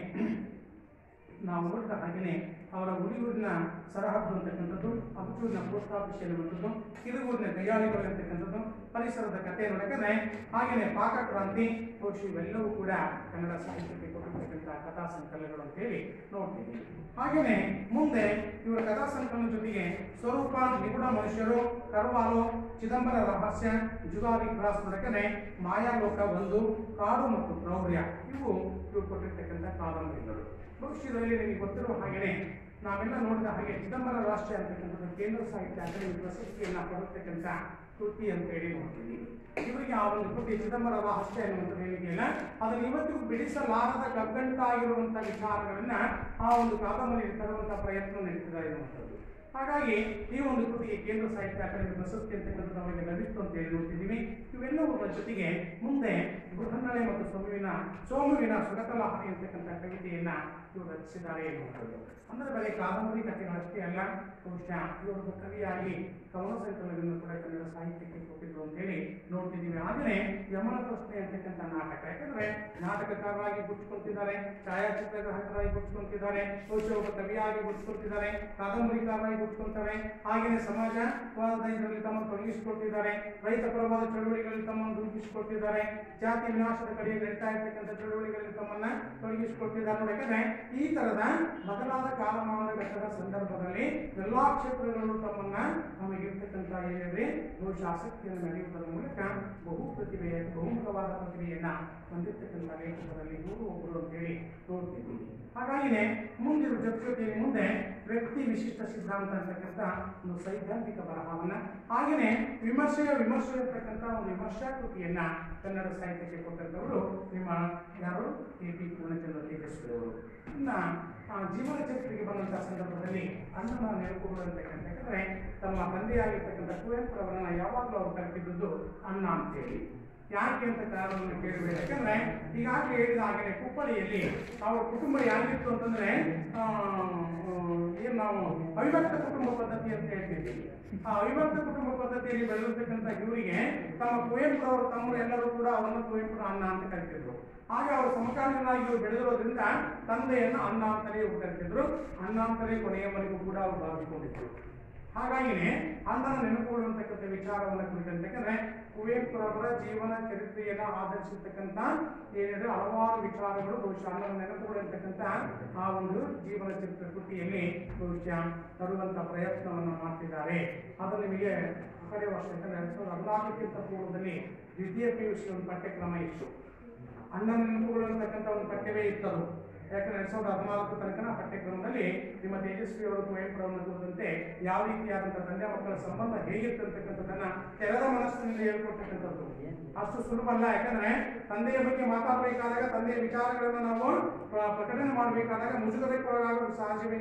ನಾವು ನೋಡಿದ ಹಾಗೆಯೇ ಅವರ ಉಳಿಯೂರಿನ ಸರಹದ್ದು ಅಂತಕ್ಕಂಥದ್ದು ಅಬಚೂರಿನ ಪೋಸ್ಟ್ ಆಫೀಸ್ ಎನ್ನುವಂಥದ್ದು ಕಿರುಗೂರಿನ ಗಯ್ಯಾಳಿಗಳು ಅಂತಕ್ಕಂಥದ್ದು ಪರಿಸರದ ಕಥೆ ನೋಡಕಂದ್ರೆ ಹಾಗೆಯೇ ಪಾಕ ಕ್ರಾಂತಿ ಬಹುಶಃ ಇವೆಲ್ಲವೂ ಕೂಡ ಕನ್ನಡ ಸಾಹಿತ್ಯಕ್ಕೆ ಕೊಟ್ಟಿರ್ತಕ್ಕಂಥ ಕಥಾ ಸಂಕಲನಗಳು ಅಂತೇಳಿ ನೋಡ್ತೀವಿ ಹಾಗೆಯೇ ಮುಂದೆ ಇವರ ಕಥಾ ಸಂಕಲನ ಜೊತೆಗೆ ಸ್ವರೂಪ ನಿಗೂಢ ಮನುಷ್ಯರು ಕರ್ವಾಲು ಚಿದಂಬರ ರಹಸ್ಯ ಜುಗಾರಿ ಕ್ರಾಸ್ ನೋಡಕನೆ ಮಾಯಾಲೋಕ ಒಂದು ಕಾಡು ಮತ್ತು ಕ್ರೌರ್ಯ ಇವು ಇವು ಕೊಟ್ಟಿರ್ತಕ್ಕಂಥ ಕಾದಂಬರಿಗಳು ಬಹುಶಃ ಇದರಲ್ಲಿ ನಿಮಗೆ ಗೊತ್ತಿರುವ ಹಾಗೆಯೇ ನಾವೆಲ್ಲ ನೋಡಿದ ಹಾಗೆ ಚಿದಂಬರ ರಾಷ್ಟ್ರ ಅಂತಕ್ಕಂಥದ್ದು ಕೇಂದ್ರ ಸಾಹಿತ್ಯ ಅಕಾಡೆಮಿ ಪ್ರಶಸ್ತಿಯನ್ನ ಪಡೆತಕ್ಕಂಥ ಕೃತಿ ಅಂತ ಹೇಳಿ ನೋಡ್ತೀವಿ ಇವರಿಗೆ ಆ ಒಂದು ಕೃತಿ ಚಿದಂಬರ ರಹಸ್ಯ ಎನ್ನುವಂಥದ್ದು ಏನಿದೆಯಲ್ಲ ಅದನ್ನು ಇವತ್ತಿಗೂ ಬಿಡಿಸಲಾರದ ಕಗ್ಗಂಟಾಗಿರುವಂಥ ವಿಚಾರಗಳನ್ನ ಆ ಒಂದು ಕಾದಂಬರಿಯಲ್ಲಿ ತರುವಂಥ ಪ್ರಯತ್ನ ನಡೀತಿದೆ ಎನ್ನುವಂಥದ್ದು ಹಾಗಾಗಿ ಈ ಒಂದು ಕೃತಿಗೆ ಕೇಂದ್ರ ಸಾಹಿತ್ಯ ಅಕಾಡೆಮಿ ಪ್ರಶಸ್ತಿ ಅಂತಕ್ಕಂಥದ್ದು ಅವರಿಗೆ ಲಭಿಸ್ತು ಅಂತ ಹೇಳಿ ನೋಡ್ತಿದ್ದೀವಿ ಇವೆಲ್ಲವುಗಳ ಜೊತೆಗೆ ಮುಂದೆ ಬೃಹನ್ನಳೆ ಮತ್ತು ಸೋಮುವಿನ ಸೋಮುವಿನ ಸುಗತಲಹರಿ ಅಂತಕ್ಕಂಥ ಕವಿತೆಯನ್ನ ಇವರು ರಚಿಸಿದ್ದಾರೆ ಎನ್ನುವಂಥದ್ದು ಅಂದ್ರೆ ಬರೀ ಕಾದಂಬರಿ ಕಥೆಗಳಷ್ಟೇ ಅಲ್ಲ ಬಹುಶಃ ಇವರೊಬ್ಬ ಕವಿಯಾಗಿ ಕವನ ಸಂಕಲನವನ್ನು ಕೂಡ ಕನ್ನಡ ಸಾಹಿತ್ಯಕ್ಕೆ ಕೊಟ್ಟಿದ್ರು ಅಂತ ಹೇಳಿ ನೋಡ್ತಿದ್ದೀವಿ ಆದರೆ ಯಮನ ಪ್ರಶ್ನೆ ಅಂತಕ್ಕಂಥ ನಾಟಕ ಯಾಕಂದ್ರೆ ನಾಟಕಕಾರರಾಗಿ ಗುರ್ಸ್ಕೊಂತಿದ್ದಾರೆ ಛಾಯಾಚಿತ್ರಗ್ರಾಹಕರಾಗಿ ಗುರ್ಸ್ಕೊಂತಿದ್ದಾರೆ ಬಹುಶಃ ಒಬ್ಬ ಕವಿಯಾಗಿ ಗುರ್ಸ್ಕೊಂತಿದ್ದಾರೆ ಕಾದಂಬರಿಕಾರರಾಗಿ ಗುರ್ಸ್ಕೊಂತಾರೆ ಹಾಗೆಯೇ ಸಮಾಜವಾದ ಇದರಲ್ಲಿ ತಮ್ಮನ್ನು ತೊಡಗಿಸಿಕೊಳ್ತಿದ್ದಾರೆ ರೈತ ಪರವಾದ ಚಳುವಳಿಗಳಲ್ಲಿ ತಮ್ಮನ್ನು ರೂಪಿಸಿಕೊಳ್ತಿದ್ದಾರೆ ಜಾತಿ ವಿನಾಶದ ಕಡೆಗೆ ನಡೀತಾ ಇರ್ತಕ್ಕಂಥ ಚಳುವಳಿಗಳಲ್ಲಿ ತಮ್ಮನ್ನ ತೊಡಗಿಸಿಕೊಳ್ತಿದ್ದಾರೆ ನೋಡಿ ಯಾಕಂದ್ರೆ ಈ ತರದ ಬದಲಾದ ಕಾಲಮಾನದ ಘಟ್ಟದ ಸಂದರ್ಭದಲ್ಲಿ ಎಲ್ಲಾ ಕ್ಷೇತ್ರಗಳಲ್ಲೂ ತಮ್ಮನ್ನ ನಮಗಿರ್ತಕ್ಕಂಥ ಏನಿದೆ ಬಹುಶಃ ಆಸಕ್ತಿಯನ್ನು ನಡೆಯುವುದರ ಮೂಲಕ ಬಹು ಪ್ರತಿಭೆಯ ಬಹುಮುಖವಾದ ಪ್ರತಿಭೆಯನ್ನ ಹೊಂದಿರ್ತಕ್ಕಂಥ ಲೇಖಕರಲ್ಲಿ ಇವರು ಒಬ್ಬರು ಅಂತೇಳಿ ನೋಡ್ತೀವಿ ಹಾಗಾಗಿನೇ ಮುಂದಿರುವ ಜೊತೆ ಜೊತೆಯಲ್ಲಿ ಮುಂದೆ ವ್ಯಕ್ತಿ ವಿಶಿಷ್ಟ ಸಿದ್ಧಾಂತ ಅಂತಕ್ಕಂಥ ಒಂದು ಸೈದ್ಧಾಂತಿಕ ಬರಹವನ್ನ ಹಾಗೆಯೇ ವಿಮರ್ಶೆಯ ವಿಮರ್ಶೆ ಅಂತಕ್ಕಂಥ ಒಂದು ವಿಮರ್ಶಾ ಕೃತಿಯನ್ನ ಕನ್ನಡ ಸಾಹಿತ್ಯಕ್ಕೆ ಕೊಟ್ಟಂತವರು ನಿಮ್ಮ ಯಾರು ಕೆ ಪಿ ಪೂರ್ಣಚಂದ್ರ ತೇಜಸ್ವಿ ಅವರು ಇನ್ನ ಆ ಜೀವನ ಚರಿತ್ರೆಗೆ ಬಂದಂತಹ ಸಂದರ್ಭದಲ್ಲಿ ಅಣ್ಣನ ನೆನಪುಗಳು ಅಂತಕ್ಕಂಥ ಯಾಕಂದ್ರೆ ತಮ್ಮ ತಂದೆಯಾಗಿರ್ತಕ್ಕಂಥ ಕುವೆಂಪುರವರನ್ನ ಯಾವಾಗಲೂ ಅವರು ಕರೆದಿದ್ದು ಅಣ್ಣ ಅಂತೇಳಿ ಯಾಕೆ ಅಂತ ಕಾರಣವನ್ನು ಕೇಳಬೇಡಿ ಯಾಕಂದ್ರೆ ಈಗಾಗಲೇ ಹೇಳಿದ ಹಾಗೆ ಕುಪ್ಪಳಿಯಲ್ಲಿ ಅವರ ಕುಟುಂಬ ಯಾರಿಗಿತ್ತು ಅಂತಂದ್ರೆ ಆ, ಆ, ಏನ್ ನಾವು ಅವಿಭಕ್ತ ಕುಟುಂಬ ಪದ್ಧತಿ ಅಂತ ಹೇಳ್ತೀವಿ ಆ ಅವಿಭಕ್ತ ಕುಟುಂಬ ಪದ್ಧತಿಯಲ್ಲಿ ಬೆಳೆದಿರ್ತಕ್ಕಂಥ ಇವರಿಗೆ ತಮ್ಮ ಕುವೆಂಪು ಅವರು ತಮ್ಮರು ಎಲ್ಲರೂ ಕೂಡ ಅವರನ್ನು ಕುವೆಂಪು ಅಣ್ಣ ಅಂತ ಕರಿತಿದ್ರು ಹಾಗೆ ಅವರು ಸಮಕಾಲೀನರಾಗಿ ಇವರು ಬೆಳೆದಿರೋದ್ರಿಂದ ತಂದೆಯನ್ನು ಅಣ್ಣ ಅಂತಲೇ ಇವರು ಕರಿತಿದ್ರು ಅಣ್ಣ ಅಂತಲೇ ಕೊನೆಯವರೆಗೂ ಕೂಡ ಅವರು ಭಾವಿಸಿಕೊಂಡಿದ್ರು ಹಾಗಾಗಿನೇ ಅಣ್ಣನ ನೆನಪುಗಳು ಅಂತಕ್ಕಂಥ ವಿಚಾರವನ್ನು ಕುರಿತಂತೆ ಯಾಕಂದ್ರೆ ಕುವೆಂಪುರವರ ಜೀವನ ಚರಿತ್ರೆಯನ್ನ ಆಧರಿಸಿರ್ತಕ್ಕಂಥ ಏನಿದೆ ಹಲವಾರು ವಿಚಾರಗಳು ಬಹುಶಃ ಅಣ್ಣನ ನೆನಪುಗಳು ಅಂತಕ್ಕಂಥ ಆ ಒಂದು ಜೀವನ ಚರಿತ್ರೆ ಕೃತಿಯಲ್ಲಿ ಬಹುಶಃ ತರುವಂತ ಪ್ರಯತ್ನವನ್ನು ಮಾಡ್ತಿದ್ದಾರೆ ಅದು ನಿಮಗೆ ಕಡೆ ವರ್ಷ ಯಾಕಂದ್ರೆ ಎರಡ್ ಸಾವಿರದ ಹದಿನಾಲ್ಕಕ್ಕಿಂತ ಪೂರ್ವದಲ್ಲಿ ದ್ವಿತೀಯ ಪಿ ಯು ಸಿ ಒಂದು ಪಠ್ಯಕ್ರಮ ಇತ್ತು ಅಣ್ಣನ ನೆನಪುಗಳು ಅಂತಕ್ಕಂಥ ಒಂದು ಪಠ್ಯವೇ ಇತ್ತದು ಯಾಕಂದ್ರೆ ಎರಡ್ ಸಾವಿರದ ಹದಿನಾಲ್ಕು ತನಕ ಪಠ್ಯಕ್ರಮದಲ್ಲಿ ನಿಮ್ಮ ತೇಜಸ್ವಿ ಅವರು ಕುವೆಂಪುರವನ್ನು ಕುರಿತಂತೆ ಯಾವ ರೀತಿಯಾದಂತಹ ತಂದೆ ಮಕ್ಕಳ ಸಂಬಂಧ ಹೇಗಿತ್ತು ಅಂತಕ್ಕಂಥದ್ದನ್ನ ತೆರೆದ ಮನಸ್ಸಿನಿಂದ ಹೇಳ್ಕೊಡ್ತಕ್ಕಂಥದ್ದು ಅಷ್ಟು ಸುಲಭ ಅಲ್ಲ ಯಾಕಂದ್ರೆ ತಂದೆಯ ಬಗ್ಗೆ ಮಾತಾಡಬೇಕಾದಾಗ ತಂದೆಯ ವಿಚಾರಗಳನ್ನು ನಾವು ಪ್ರ- ಪ್ರಕಟಣೆ ಮಾಡಬೇಕಾದಾಗ ಮುಜುಗರಕ್ಕೊಳಗಾಗೋದು ಸಹಜವೇ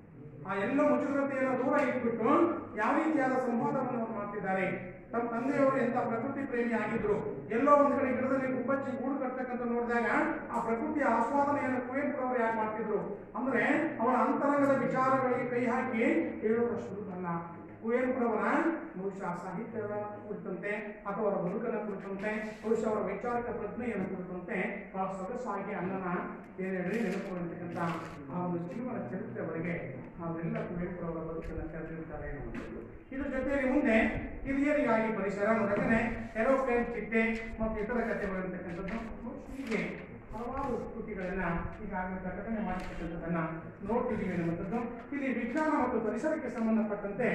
ಆ ಎಲ್ಲ ಮುಜುಗರತೆಯನ್ನು ದೂರ ಇಟ್ಬಿಟ್ಟು ಯಾವ ರೀತಿಯಾದ ಸಂವಾದವನ್ನು ಅವ್ರು ಮಾಡ್ತಿದ್ದಾರೆ ತಮ್ಮ ತಂದೆಯವರು ಎಂತ ಪ್ರಕೃತಿ ಪ್ರೇಮಿ ಆಗಿದ್ರು ಎಲ್ಲೋ ಒಂದ್ ಕಡೆ ಗಿಡದಲ್ಲಿ ಗುಬ್ಬಚ್ಚಿ ಗೂಡು ಕಟ್ಟತಕ್ಕಂಥ ನೋಡಿದಾಗ ಆ ಪ್ರಕೃತಿಯ ಆಸ್ವಾದನೆಯನ್ನು ಕುವೆಂಪು ಅವರು ಯಾಕೆ ಮಾಡ್ತಿದ್ರು ಅಂದ್ರೆ ಅವರ ಅಂತರಂಗದ ವಿಚಾರಗಳಿಗೆ ಕೈ ಹಾಕಿ ಹೇಳುವಷ್ಟು ಅಲ್ಲ ಕುವೆಂಪುರವರ ಬಹುಶಃ ಸಾಹಿತ್ಯದ ಕುರಿತಂತೆ ಅಥವಾ ಅವರ ಬದುಕನ್ನು ಕುರಿತಂತೆ ಬಹುಶಃ ಅವರ ವೈಚಾರಿಕ ಪ್ರಜ್ಞೆಯನ್ನು ಕುರಿತಂತೆ ಬಹಳ ಸೊಗಸಾಗಿ ಅಣ್ಣನ ಏನು ಹೇಳಿ ನೆನಪುವಂತಕ್ಕಂಥ ಆ ಒಂದು ಜೀವನ ಚರಿತ್ರೆ ಒಳಗೆ ನಾವೆಲ್ಲ ಕುವೆಂಪುರವರ ಬದುಕನ್ನು ತೆರೆದಿರ್ತಾರೆ ಎನ್ನುವಂಥದ್ದು ಇದ್ರ ಜೊತೆಯಲ್ಲಿ ಮುಂದೆ ಹಿರಿಯರಿಗಾಗಿ ಪರಿಸರ ನೋಡಕನೆ ಏರೋಪ್ಲೇನ್ ಚಿಟ್ಟೆ ಮತ್ತು ಇತರ ಕಥೆಗಳು ಅಂತಕ್ಕಂಥದ್ದು ಹೀಗೆ ಹಲವಾರು ಕೃತಿಗಳನ್ನ ಈಗಾಗಲೇ ಪ್ರಕಟಣೆ ಮಾಡಿರ್ತಕ್ಕಂಥದ್ದನ್ನ ನೋಡ್ತಿದ್ದೀವಿ ಅನ್ನುವಂಥದ್ದು ಇಲ್ಲಿ ವಿಜ್ಞಾನ ಮತ್ತು ಪರಿಸರಕ್ಕೆ ಸಂಬಂಧಪಟ್ಟಂತೆ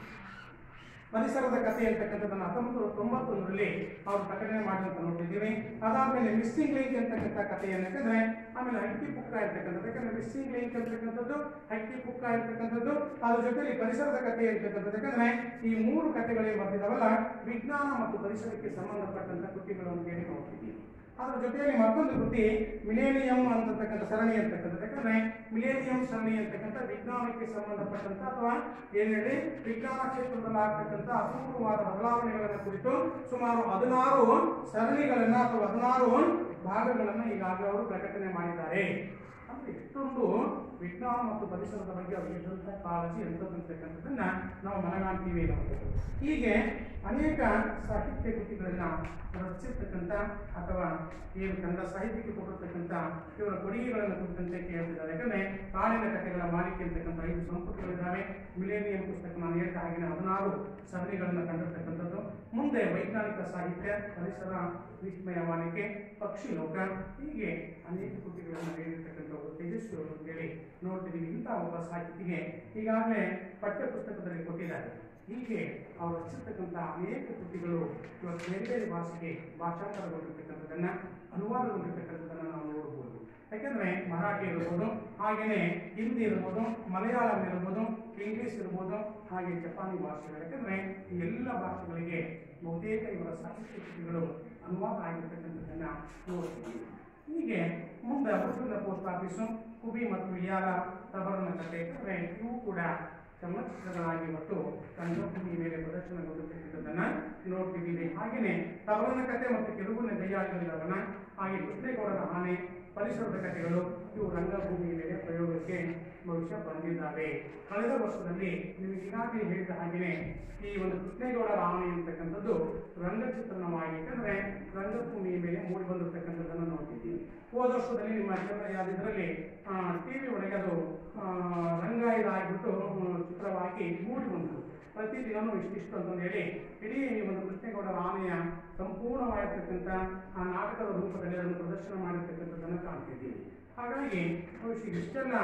ಪರಿಸರದ ಕಥೆ ಅಂತಕ್ಕಂಥದ್ದನ್ನು ಹತ್ತೊಂಬತ್ತು ನೂರ ತೊಂಬತ್ತೊಂದರಲ್ಲಿ ಅವರು ಪ್ರಕಟಣೆ ಮಾಡಿದಂತ ನೋಡಿದ್ದೀವಿ ಅದಾದ್ಮೇಲೆ ಮಿಸ್ಸಿಂಗ್ ಲಿಂಕ್ ಅಂತಕ್ಕಂಥ ಕಥೆಯನ್ನು ಯಾಕಂದ್ರೆ ಆಮೇಲೆ ಹಕ್ಕಿ ಪುಕ್ಕ ಇರ್ತಕ್ಕಂಥದ್ದು ಯಾಕಂದ್ರೆ ಮಿಸ್ಸಿಂಗ್ ಲಿಂಕ್ ಅಂತಕ್ಕಂಥದ್ದು ಹಕ್ಕಿ ಪುಕ್ಕ ಇರ್ತಕ್ಕಂಥದ್ದು ಅದ್ರ ಜೊತೆಲಿ ಪರಿಸರದ ಕಥೆ ಇರ್ತಕ್ಕಂಥದ್ದು ಯಾಕಂದ್ರೆ ಈ ಮೂರು ಕಥೆಗಳೇ ಬರ್ತಿದಾವಲ್ಲ ವಿಜ್ಞಾನ ಮತ್ತು ಪರಿಸರಕ್ಕೆ ಸಂಬಂಧಪಟ್ಟಂತ ಕೃತಿಗಳು ಅಂತ ಹೇಳಿ ನೋಡ್ತಿದ್ದೀವಿ ಅದ್ರ ಜೊತೆಯಲ್ಲಿ ಮತ್ತೊಂದು ಕೃತಿ ಮಿಲೇನಿಯಂ ಅಂತಕ್ಕಂಥ ಸರಣಿ ಅಂತಕ್ಕಂಥದ್ದು ಯಾಕಂದ್ರೆ ಮಿಲೇನಿಯಂ ಸರಣಿ ಅಂತಕ್ಕಂಥ ವಿಜ್ಞಾನಕ್ಕೆ ಸಂಬಂಧಪಟ್ಟಂತ ಅಥವಾ ಏನ್ ಹೇಳಿ ವಿಜ್ಞಾನ ಕ್ಷೇತ್ರದಲ್ಲಿ ಆಗ್ತಕ್ಕಂಥ ಅಪೂರ್ವವಾದ ಬದಲಾವಣೆಗಳನ್ನು ಕುರಿತು ಸುಮಾರು ಹದಿನಾರು ಸರಣಿಗಳನ್ನ ಅಥವಾ ಹದಿನಾರು ಭಾಗಗಳನ್ನ ಈಗಾಗಲೇ ಅವರು ಪ್ರಕಟಣೆ ಮಾಡಿದ್ದಾರೆ ಅಂದ್ರೆ ಇಷ್ಟೊಂದು ವಿಜ್ಞಾನ ಮತ್ತು ಪರಿಸರದ ಬಗ್ಗೆ ಅವರಿದ್ದಂಥ ಕಾಳಜಿ ಎಂತಕ್ಕಂಥದ್ದನ್ನ ನಾವು ಮನಗಾಣ್ತೀವಿ ಅನ್ನೋದು ಹೀಗೆ ಅನೇಕ ಸಾಹಿತ್ಯ ಕೃತಿಗಳನ್ನ ರಚಿಸಿರ್ತಕ್ಕಂಥ ಅಥವಾ ಏನು ಕನ್ನಡ ಸಾಹಿತ್ಯಕ್ಕೆ ಕೊಟ್ಟಿರ್ತಕ್ಕಂಥ ಇವರ ಕೊಡುಗೆಗಳನ್ನು ಕುರಿತಂತೆ ಕೇಳ್ತಿದ್ದಾರೆ ಯಾಕಂದ್ರೆ ಕಾಡಿನ ಕಥೆಗಳ ಮಾಲಿಕೆ ಅಂತಕ್ಕಂಥ ಐದು ಸಂಪುಟಗಳಿದ್ದಾವೆ ಮಿಲೇನಿಯಂ ಪುಸ್ತಕ ನಾನು ಹೇಳಿದ ಹಾಗೆ ಹದಿನಾರು ಸರಣಿಗಳನ್ನು ಕಂಡಿರ್ತಕ್ಕಂಥದ್ದು ಮುಂದೆ ವೈಜ್ಞಾನಿಕ ಸಾಹಿತ್ಯ ಪರಿಸರ ವಿಸ್ಮಯ ಮಾಲಿಕೆ ಪಕ್ಷಿ ಲೋಕ ಹೀಗೆ ಅನೇಕ ಕೃತಿಗಳನ್ನು ನೀಡಿರ್ತಕ್ಕಂಥವ್ರು ತೇಜಸ್ವಿ ಅವರು ಅಂತೇಳಿ ನೋಡ್ತಿದ್ದೀವಿ ಇಂಥ ಒಬ್ಬ ಸಾಹಿತಿಗೆ ಈಗಾಗಲೇ ಪಠ್ಯ ಪುಸ್ತಕದಲ್ಲಿ ಕೊಟ್ಟಿದ್ದಾರೆ ಹೀಗೆ ಅವರು ರಚಿಸಿರ್ತಕ್ಕಂಥ ಅನೇಕ ಕೃತಿಗಳು ಇವತ್ತು ಬೇರೆ ಬೇರೆ ಭಾಷೆಗೆ ಭಾಷಾಂತರಗೊಂಡಿರ್ತಕ್ಕಂಥದ್ದನ್ನ ಅನುವಾದಗೊಂಡಿರ್ತಕ್ಕಂಥದ್ದನ್ನ ನಾವು ನೋಡಬಹುದು ಯಾಕೆಂದ್ರೆ ಮರಾಠಿ ಇರ್ಬೋದು ಹಾಗೆಯೇ ಹಿಂದಿ ಇರ್ಬೋದು ಮಲಯಾಳಂ ಇರ್ಬೋದು ಇಂಗ್ಲಿಷ್ ಇರ್ಬೋದು ಹಾಗೆ ಜಪಾನಿ ಭಾಷೆಗಳು ಯಾಕಂದ್ರೆ ಈ ಎಲ್ಲ ಭಾಷೆಗಳಿಗೆ ಬಹುತೇಕ ಇವರ ಸಾಹಿತ್ಯ ಕೃತಿಗಳು ಅನುವಾದ ಆಗಿರ್ತಕ್ಕಂಥದ್ದನ್ನ ನೋಡ್ತೀವಿ ಹೀಗೆ ಮುಂದೆ ಹುಡುಗನ ಪೋಸ್ಟ್ ಆಫೀಸು ಕುಬಿ ಮತ್ತು ಯಾರ ತಬರನ ಕಥೆ ಯಾಕಂದ್ರೆ ಇವು ಕೂಡ ಚಲನಚಿತ್ರಗಳಾಗಿ ಮತ್ತು ರಂಗಭೂಮಿ ಮೇಲೆ ಪ್ರದರ್ಶನಗೊಂಡಿರ್ತಕ್ಕಂಥದ್ದನ್ನ ನೋಡ್ತಿದ್ದೀವಿ ಹಾಗೆಯೇ ತಬರನ ಕಥೆ ಮತ್ತು ಕೆರುವಿನ ದಯ್ಯಾಳಿಗಳಿರವನ್ನ ಹಾಗೆ ಕೃಷ್ಣೇಗೌಡರ ಆನೆ ಪರಿಸರದ ಕಥೆಗಳು ಇವು ರಂಗಭೂಮಿ ಮೇಲೆ ಪ್ರಯೋಗಕ್ಕೆ ಬಹುಶಃ ಬಂದಿದ್ದಾವೆ ಕಳೆದ ವರ್ಷದಲ್ಲಿ ನಿಮಗೆ ಈಗಾಗಲೇ ಹೇಳಿದ ಹಾಗೆಯೇ ಈ ಒಂದು ಕೃಷ್ಣೇಗೌಡರ ಆನೆ ಅಂತಕ್ಕಂಥದ್ದು ರಂಗಚಿತ್ರಣವಾಗಿ ಯಾಕಂದ್ರೆ ರಂಗಭೂಮಿ ಮೇಲೆ ಮೂಡಿ ಬಂದಿರತಕ್ಕಂಥದ್ದನ್ನು ನೋಡ್ತಿದ್ದೀವಿ ಹೋದ ವರ್ಷದಲ್ಲಿ ನಿಮ್ಮ ಇದರಲ್ಲಿ ಟಿವಿ ಒಳಗೆ ಅದು ಆ, ರಂಗ ಇದಾಗ್ಬಿಟ್ಟು ಆ, ಚಿತ್ರವಾಗಿ ಮೂಡಿ ಬಂತು ಪ್ರತಿದಿನನೂ ಇಷ್ಟಿಷ್ಟು ಅಂತಂದು ಹೇಳಿ ಇಡೀ ಈ ಒಂದು ಕೃಷ್ಣೇಗೌಡರ ಆನೆಯ ಸಂಪೂರ್ಣವಾಗಿರ್ತಕ್ಕಂಥ ಆ ನಾಟಕದ ರೂಪದಲ್ಲಿ ಅದನ್ನು ಪ್ರದರ್ಶನ ಮಾಡಿರ್ತಕ್ಕಂಥದ್ದನ್ನು ಕಾಣ್ತಿದ್ದೀವಿ ಹಾಗಾಗಿ ಬಹುಶಃ ಇಷ್ಟೆಲ್ಲ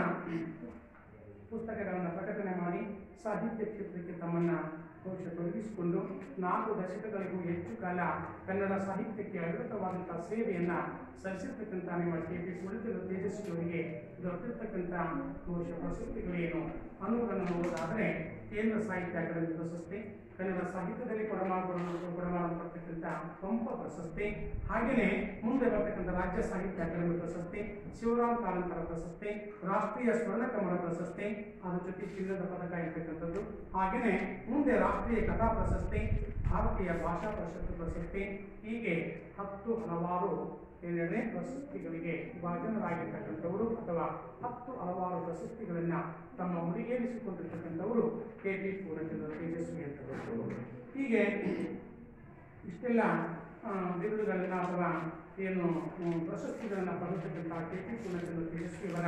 ಪುಸ್ತಕಗಳನ್ನು ಪ್ರಕಟಣೆ ಮಾಡಿ ಸಾಹಿತ್ಯ ಕ್ಷೇತ್ರಕ್ಕೆ ತಮ್ಮನ್ನ ಬಹುಶಃ ತೊಡಗಿಸಿಕೊಂಡು ನಾಲ್ಕು ದಶಕಗಳಿಗೂ ಹೆಚ್ಚು ಕಾಲ ಕನ್ನಡ ಸಾಹಿತ್ಯಕ್ಕೆ ಅವಿರತವಾದಂತಹ ಸೇವೆಯನ್ನ ಸಲ್ಲಿಸಿರ್ತಕ್ಕಂಥ ನಿಮ್ಮ ಕೆ ಪಿ ಸುಳಿತದ ತೇಜಸ್ವಿ ಅವರಿಗೆ ದೊರೆತಿರ್ತಕ್ಕಂಥ ಬಹುಶಃ ಪ್ರಶಸ್ತಿಗಳೇನು ಅನ್ನುವುದನ್ನು ನೋಡೋದಾದರೆ ಕೇಂದ್ರ ಸಾಹಿತ್ಯ ಅಕಾಡೆಮಿ ಪ್ರಶಸ್ತಿ ಕನ್ನಡ ಸಾಹಿತ್ಯದಲ್ಲಿ ಕೊಡಮಾಡಲ್ಪಡ ಕೊಡಮಾಡಲ್ಪಡ್ತಕ್ಕಂಥ ಪಂಪ ಪ್ರಶಸ್ತಿ ಹಾಗೆಯೇ ಮುಂದೆ ಬರ್ತಕ್ಕಂಥ ರಾಜ್ಯ ಸಾಹಿತ್ಯ ಅಕಾಡೆಮಿ ಪ್ರಶಸ್ತಿ ಶಿವರಾಮ್ ಕಾರಂತರ ಪ್ರಶಸ್ತಿ ರಾಷ್ಟ್ರೀಯ ಸ್ವರ್ಣ ಕಮಲ ಪ್ರಶಸ್ತಿ ಅದ್ರ ಜೊತೆ ಚಿನ್ನದ ಪದಕ ಇರ್ತಕ್ಕಂಥದ್ದು ಹಾಗೆಯೇ ಮುಂದೆ ರಾಷ್ಟ್ರೀಯ ಕಥಾ ಪ್ರಶಸ್ತಿ ಭಾರತೀಯ ಭಾಷಾ ಪರಿಷತ್ತು ಪ್ರಶಸ್ತಿ ಹೀಗೆ ಹತ್ತು ಹಲವಾರು ಏನೇಳೆ ಪ್ರಶಸ್ತಿಗಳಿಗೆ ಭಾಜನರಾಗಿರ್ತಕ್ಕಂಥವರು ಅಥವಾ ಹತ್ತು ಹಲವಾರು ಪ್ರಶಸ್ತಿಗಳನ್ನ ತಮ್ಮ ಮುಡಿಗೇರಿಸಿಕೊಂಡಿರ್ತಕ್ಕಂಥವರು ಕೆ ಪಿ ಪೂರ್ಣಚಂದ್ರ ತೇಜಸ್ವಿ ಅಂತ ಹೇಳ್ಬೋದು. ಹೀಗೆ ಇಷ್ಟೆಲ್ಲ ಆ, ಬಿರುದುಗಳನ್ನ ಅಥವಾ ಏನು ಹ್ಮ್, ಪ್ರಶಸ್ತಿಗಳನ್ನ ಪಡೆದಿರ್ತಕ್ಕಂಥ ಕೆ ಪಿ ಪೂರ್ಣಚಂದ್ರ ತೇಜಸ್ವಿಯವರ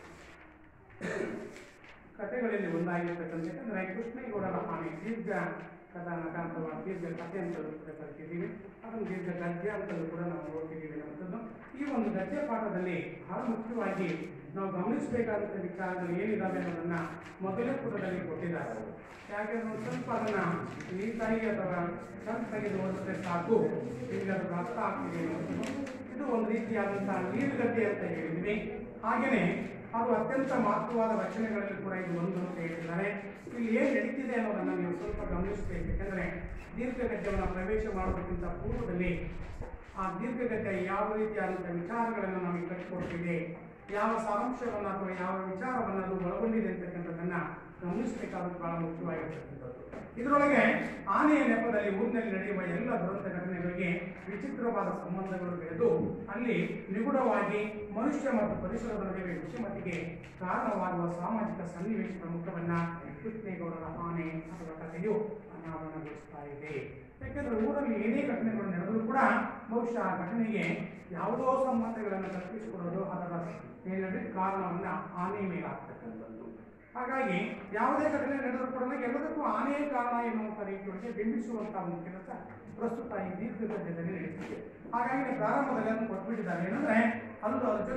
ಕಥೆಗಳಲ್ಲಿ ಒಂದಾಗಿರ್ತಕ್ಕಂಥ ಯಾಕಂದ್ರೆ ಕೃಷ್ಣೇಗೌಡರ ಆನೆ ದೀರ್ಘ ಕಥಾನಕ ಅಥವಾ ದೀರ್ಘ ಕಥೆ ಅಂತಲೂ ಕೂಡ ಕರಿತಿದ್ದೀವಿ ಅದನ್ನು ದೀರ್ಘ ಗದ್ಯ ಅಂತಲೂ ಕೂಡ ನಾವು ನೋಡ್ತಿದ್ದೀವಿ ಅನ್ನುವಂಥದ್ದು ಈ ಒಂದು ಗದ್ಯ ಪಾಠದಲ್ಲಿ ಬಹಳ ಮುಖ್ಯವಾಗಿ ನಾವು ಗಮನಿಸಬೇಕಾದಂಥ ವಿಚಾರಗಳು ಏನಿದಾವೆ ಅನ್ನೋದನ್ನ ಮೊದಲೇ ಪುಟದಲ್ಲಿ ಕೊಟ್ಟಿದ್ದಾರೆ ಅವರು ಯಾಕೆಂದ್ರೆ ಒಂದು ಸ್ವಲ್ಪ ಅದನ್ನ ನೀಟಾಗಿ ಅಥವಾ ಸ್ವಲ್ಪ ತೆಗೆದು ಓದಿದ್ರೆ ಸಾಕು ನಿಮಗೆ ಅದರ ಅರ್ಥ ಆಗ್ತಿದೆ ಅನ್ನೋದು ಇದು ಒಂದು ರೀತಿಯಾದಂತಹ ನೀರುಗದ್ದೆ ಅಂತ ಹೇಳಿದ್ವಿ ಹಾಗೆಯೇ ಅದು ಅತ್ಯಂತ ಮಹತ್ವವಾದ ರಚನೆಗಳಲ್ಲಿ ಕೂಡ ಇದು ಒಂದು ಅಂತ ಹೇಳಿದ್ದಾರೆ ಇಲ್ಲಿ ಏನು ನಡೀತಿದೆ ಅನ್ನೋದನ್ನ ನೀವು ಸ್ವಲ್ಪ ಗಮನಿಸಬೇಕು ಯಾಕಂದ್ರೆ ದೀರ್ಘಗದ್ಯವನ್ನು ಪ್ರವೇಶ ಮಾಡೋದಕ್ಕಿಂತ ಪೂರ್ವದಲ್ಲಿ ಆ ದೀರ್ಘಗದ್ಯ ಯಾವ ರೀತಿಯಾದಂಥ ವಿಚಾರಗಳನ್ನು ನಮಗೆ ಕಟ್ಟಿಕೊಡ್ತಿದೆ ಯಾವ ಸಾರಾಂಶವನ್ನು ಅಥವಾ ಯಾವ ವಿಚಾರವನ್ನು ಅದು ಒಳಗೊಂಡಿದೆ ಅಂತಕ್ಕಂಥದ್ದನ್ನ ಗಮನಿಸಬೇಕಾದದ್ದು ಬಹಳ ಮುಖ್ಯವಾಗಿರ್ತಕ್ಕಂಥದ್ದು ಇದರೊಳಗೆ ಆನೆಯ ನೆಪದಲ್ಲಿ ಊರಿನಲ್ಲಿ ನಡೆಯುವ ಎಲ್ಲ ದುರಂತ ಘಟನೆಗಳಿಗೆ ವಿಚಿತ್ರವಾದ ಸಂಬಂಧಗಳು ಬೆಳೆದು ಅಲ್ಲಿ ನಿಗೂಢವಾಗಿ ಮನುಷ್ಯ ಮತ್ತು ಪರಿಸರದ ನಡುವೆ ವಿಷಮತಿಗೆ ಕಾರಣವಾಗುವ ಸಾಮಾಜಿಕ ಸನ್ನಿವೇಶದ ಮುಖವನ್ನ ಕೃಷ್ಣೇಗೌಡರ ಆನೆ ಅಥವಾ ಕಥೆಯು ಅನಾವರಣಗೊಳಿಸ್ತಾ ಇದೆ ಯಾಕೆಂದ್ರೆ ಊರಲ್ಲಿ ಏನೇ ಘಟನೆಗಳು ನಡೆದರೂ ಕೂಡ ಬಹುಶಃ ಆ ಘಟನೆಗೆ ಯಾವುದೋ ಸಂಬಂಧಗಳನ್ನು ಕಲ್ಪಿಸಿಕೊಡೋದು ಅದರ ಏನೆಂದ್ರೆ ಕಾರಣವನ್ನ ಆನೆ ಮೇಲೆ ಆಗ್ತಕ್ಕಂಥದ್ದು ಹಾಗಾಗಿ ಯಾವುದೇ ಘಟನೆ ನಡೆದರೂ ಕೂಡ ಎಲ್ಲದಕ್ಕೂ ಆನೆಯೇ ಕಾರಣ ಎನ್ನುವಂಥ ರೀತಿಯೊಳಗೆ ಬಿಂಬಿಸುವಂತಹ ಒಂದು ಕೆಲಸ ಪ್ರಸ್ತುತ ಈ ದೀರ್ಘಗದ್ಯದಲ್ಲಿ ನಡೀತಿದೆ ಹಾಗಾಗಿ ಪ್ರಾರಂಭದಲ್ಲಿ ಅದನ್ನು ಕೊಟ್ಬಿಟ್ಟಿದ್ದಾರೆ ಏನಂದ್ರೆ ಅಲ್ಲೂ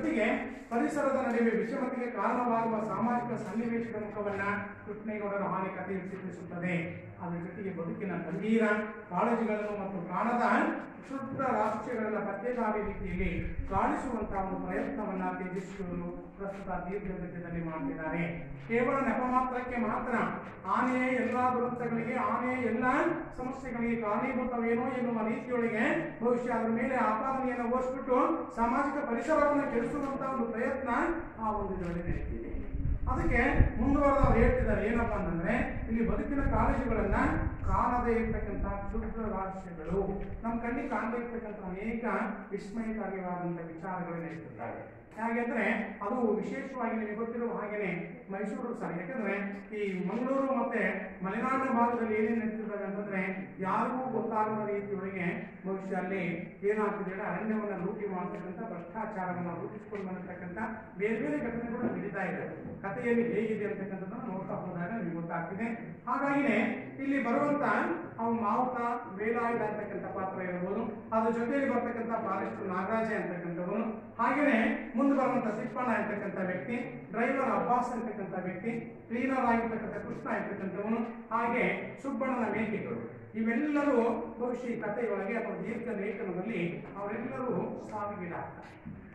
ಜೊತೆಗೆ ಪರಿಸರದ ನಡುವೆ ವಿಷಮತೆಗೆ ಕಾರಣವಾಗುವ ಸಾಮಾಜಿಕ ಸನ್ನಿವೇಶದ ಮುಖವನ್ನ ಕೃಷ್ಣೇಗೌಡರ ಹಾನಿ ಕಥೆ ಚಿತ್ರಿಸುತ್ತದೆ ಅದರ ಜೊತೆಗೆ ಬದುಕಿನ ಗಂಭೀರ ಕಾಳಜಿಗಳನ್ನು ಮತ್ತು ಕಾಣದ ಕ್ಷುದ್ರ ರಾಷ್ಟ್ರಗಳನ್ನ ಪತ್ತೆದಾರಿ ರೀತಿಯಲ್ಲಿ ಕಾಣಿಸುವಂತಹ ಒಂದು ಪ್ರಯತ್ನವನ್ನ ತೇಜಸ್ವಿಯವರು ಪ್ರಸ್ತುತ ದೀರ್ಘಗತಿಯಲ್ಲಿ ಮಾಡ್ತಿದ್ದಾರೆ ಕೇವಲ ನೆಪ ಮಾತ್ರಕ್ಕೆ ಮಾತ್ರ ಆನೆಯೇ ಎಲ್ಲ ದುರಂತಗಳಿಗೆ ಆನೆಯೇ ಎಲ್ಲ ಸಮಸ್ಯೆಗಳಿಗೆ ಕಾರಣೀಭೂತವೇನೋ ಎನ್ನುವ ರೀತಿಯೊಳಗೆ ಬಹುಶಃ ಅದರ ಮೇಲೆ ಆಪಾದನೆಯನ್ನು ಓಡಿಸ್ಬಿಟ್ಟು ಸಾಮಾಜಿಕ ಪರಿಸರವನ್ನು ಕೆಡಿಸುವಂತಹ ಒಂದು ಪ್ರಯತ್ನ ಆ ಒಂದು ಇದರಲ್ಲಿ ನಡೀತಿದೆ ಅದಕ್ಕೆ ಮುಂದುವರೆದ ಅವ್ರು ಹೇಳ್ತಿದ್ದಾರೆ ಏನಪ್ಪಾ ಅಂತಂದ್ರೆ ಇಲ್ಲಿ ಬದುಕಿನ ಕಾಳಜಿಗಳನ್ನ ಕಾಣದೇ ಇರ್ತಕ್ಕಂಥ ಕ್ಷುದ್ರ ರಹಸ್ಯಗಳು ನಮ್ಮ ಕಣ್ಣಿಗೆ ಕಾಣದೇ ಇರ್ತಕ್ಕಂಥ ಅನೇಕ ವಿಸ್ಮಯಕಾರಿಯಾದಂಥ ವಿಚಾರಗಳು ನಡೀತಿರ್ತವೆ ಯಾಕೆಂದ್ರೆ ಅದು ವಿಶೇಷವಾಗಿ ನಿಮಗೆ ಗೊತ್ತಿರುವ ಹಾಗೇನೆ ಮೈಸೂರು ಸಾರಿ ಯಾಕಂದ್ರೆ ಈ ಮಂಗಳೂರು ಮತ್ತೆ ಮಲೆನಾಡಿನ ಭಾಗದಲ್ಲಿ ಏನೇನು ನಡೀತಿರ್ತವೆ ಅಂತಂದ್ರೆ ಯಾರಿಗೂ ಗೊತ್ತಾಗದ ರೀತಿಯೊಳಗೆ ಬಹುಶಃ ಅಲ್ಲಿ ಏನಾಗ್ತಿದೆ ಅಂದ್ರೆ ಅರಣ್ಯವನ್ನ ಲೂಟಿ ಮಾಡ್ತಕ್ಕಂಥ ಭ್ರಷ್ಟಾಚಾರವನ್ನ ರೂಪಿಸಿಕೊಂಡು ಬಂದಿರತಕ್ಕಂಥ ಬೇರೆ ಬೇರೆ ಘಟನೆಗಳು ನಡೀತಾ ಇದೆ ಕಥೆಯಲ್ಲಿ ಹೇಗಿದೆ ಅಂತಕ್ಕಂಥದ್ದನ್ನು ನೋಡ್ತಾ ಹೋದಾಗ ನಿಮ್ಗೆ ಗೊತ್ತಾಗ್ತಿದೆ ಹಾಗಾಗಿನೇ ಇಲ್ಲಿ ಬರುವಂತ ಅವ್ನು ಮಾವುತ ವೇಲಾಯುಧ ಅಂತಕ್ಕಂಥ ಪಾತ್ರ ಇರಬಹುದು ಅದ್ರ ಜೊತೆಯಲ್ಲಿ ಬರ್ತಕ್ಕಂಥ ಫಾರೆಸ್ಟ್ ನಾಗರಾಜ ಅಂತಕ್ಕಂಥವನು ಹಾಗೇನೆ ಮುಂದೆ ಬರುವಂತ ಸಿಪ್ಪಣ್ಣ ಅಂತಕ್ಕಂಥ ವ್ಯಕ್ತಿ ಡ್ರೈವರ್ ಅಬ್ಬಾಸ್ ಅಂತಕ್ಕಂಥ ವ್ಯಕ್ತಿ ಕ್ಲೀನರ್ ಆಗಿರ್ತಕ್ಕಂಥ ಕೃಷ್ಣ ಅಂತಕ್ಕಂಥವನು ಹಾಗೆ ಸುಬ್ಬಣ್ಣನ ಮೇಕೆಗಳು ಇವೆಲ್ಲರೂ ಬಹುಶಃ ಈ ಕಥೆಯೊಳಗೆ ಅಥವಾ ದೀರ್ಘ ಲೇಖನದಲ್ಲಿ ಅವರೆಲ್ಲರೂ ಸಾವಿಗೀಡಾಗ್ತಾರೆ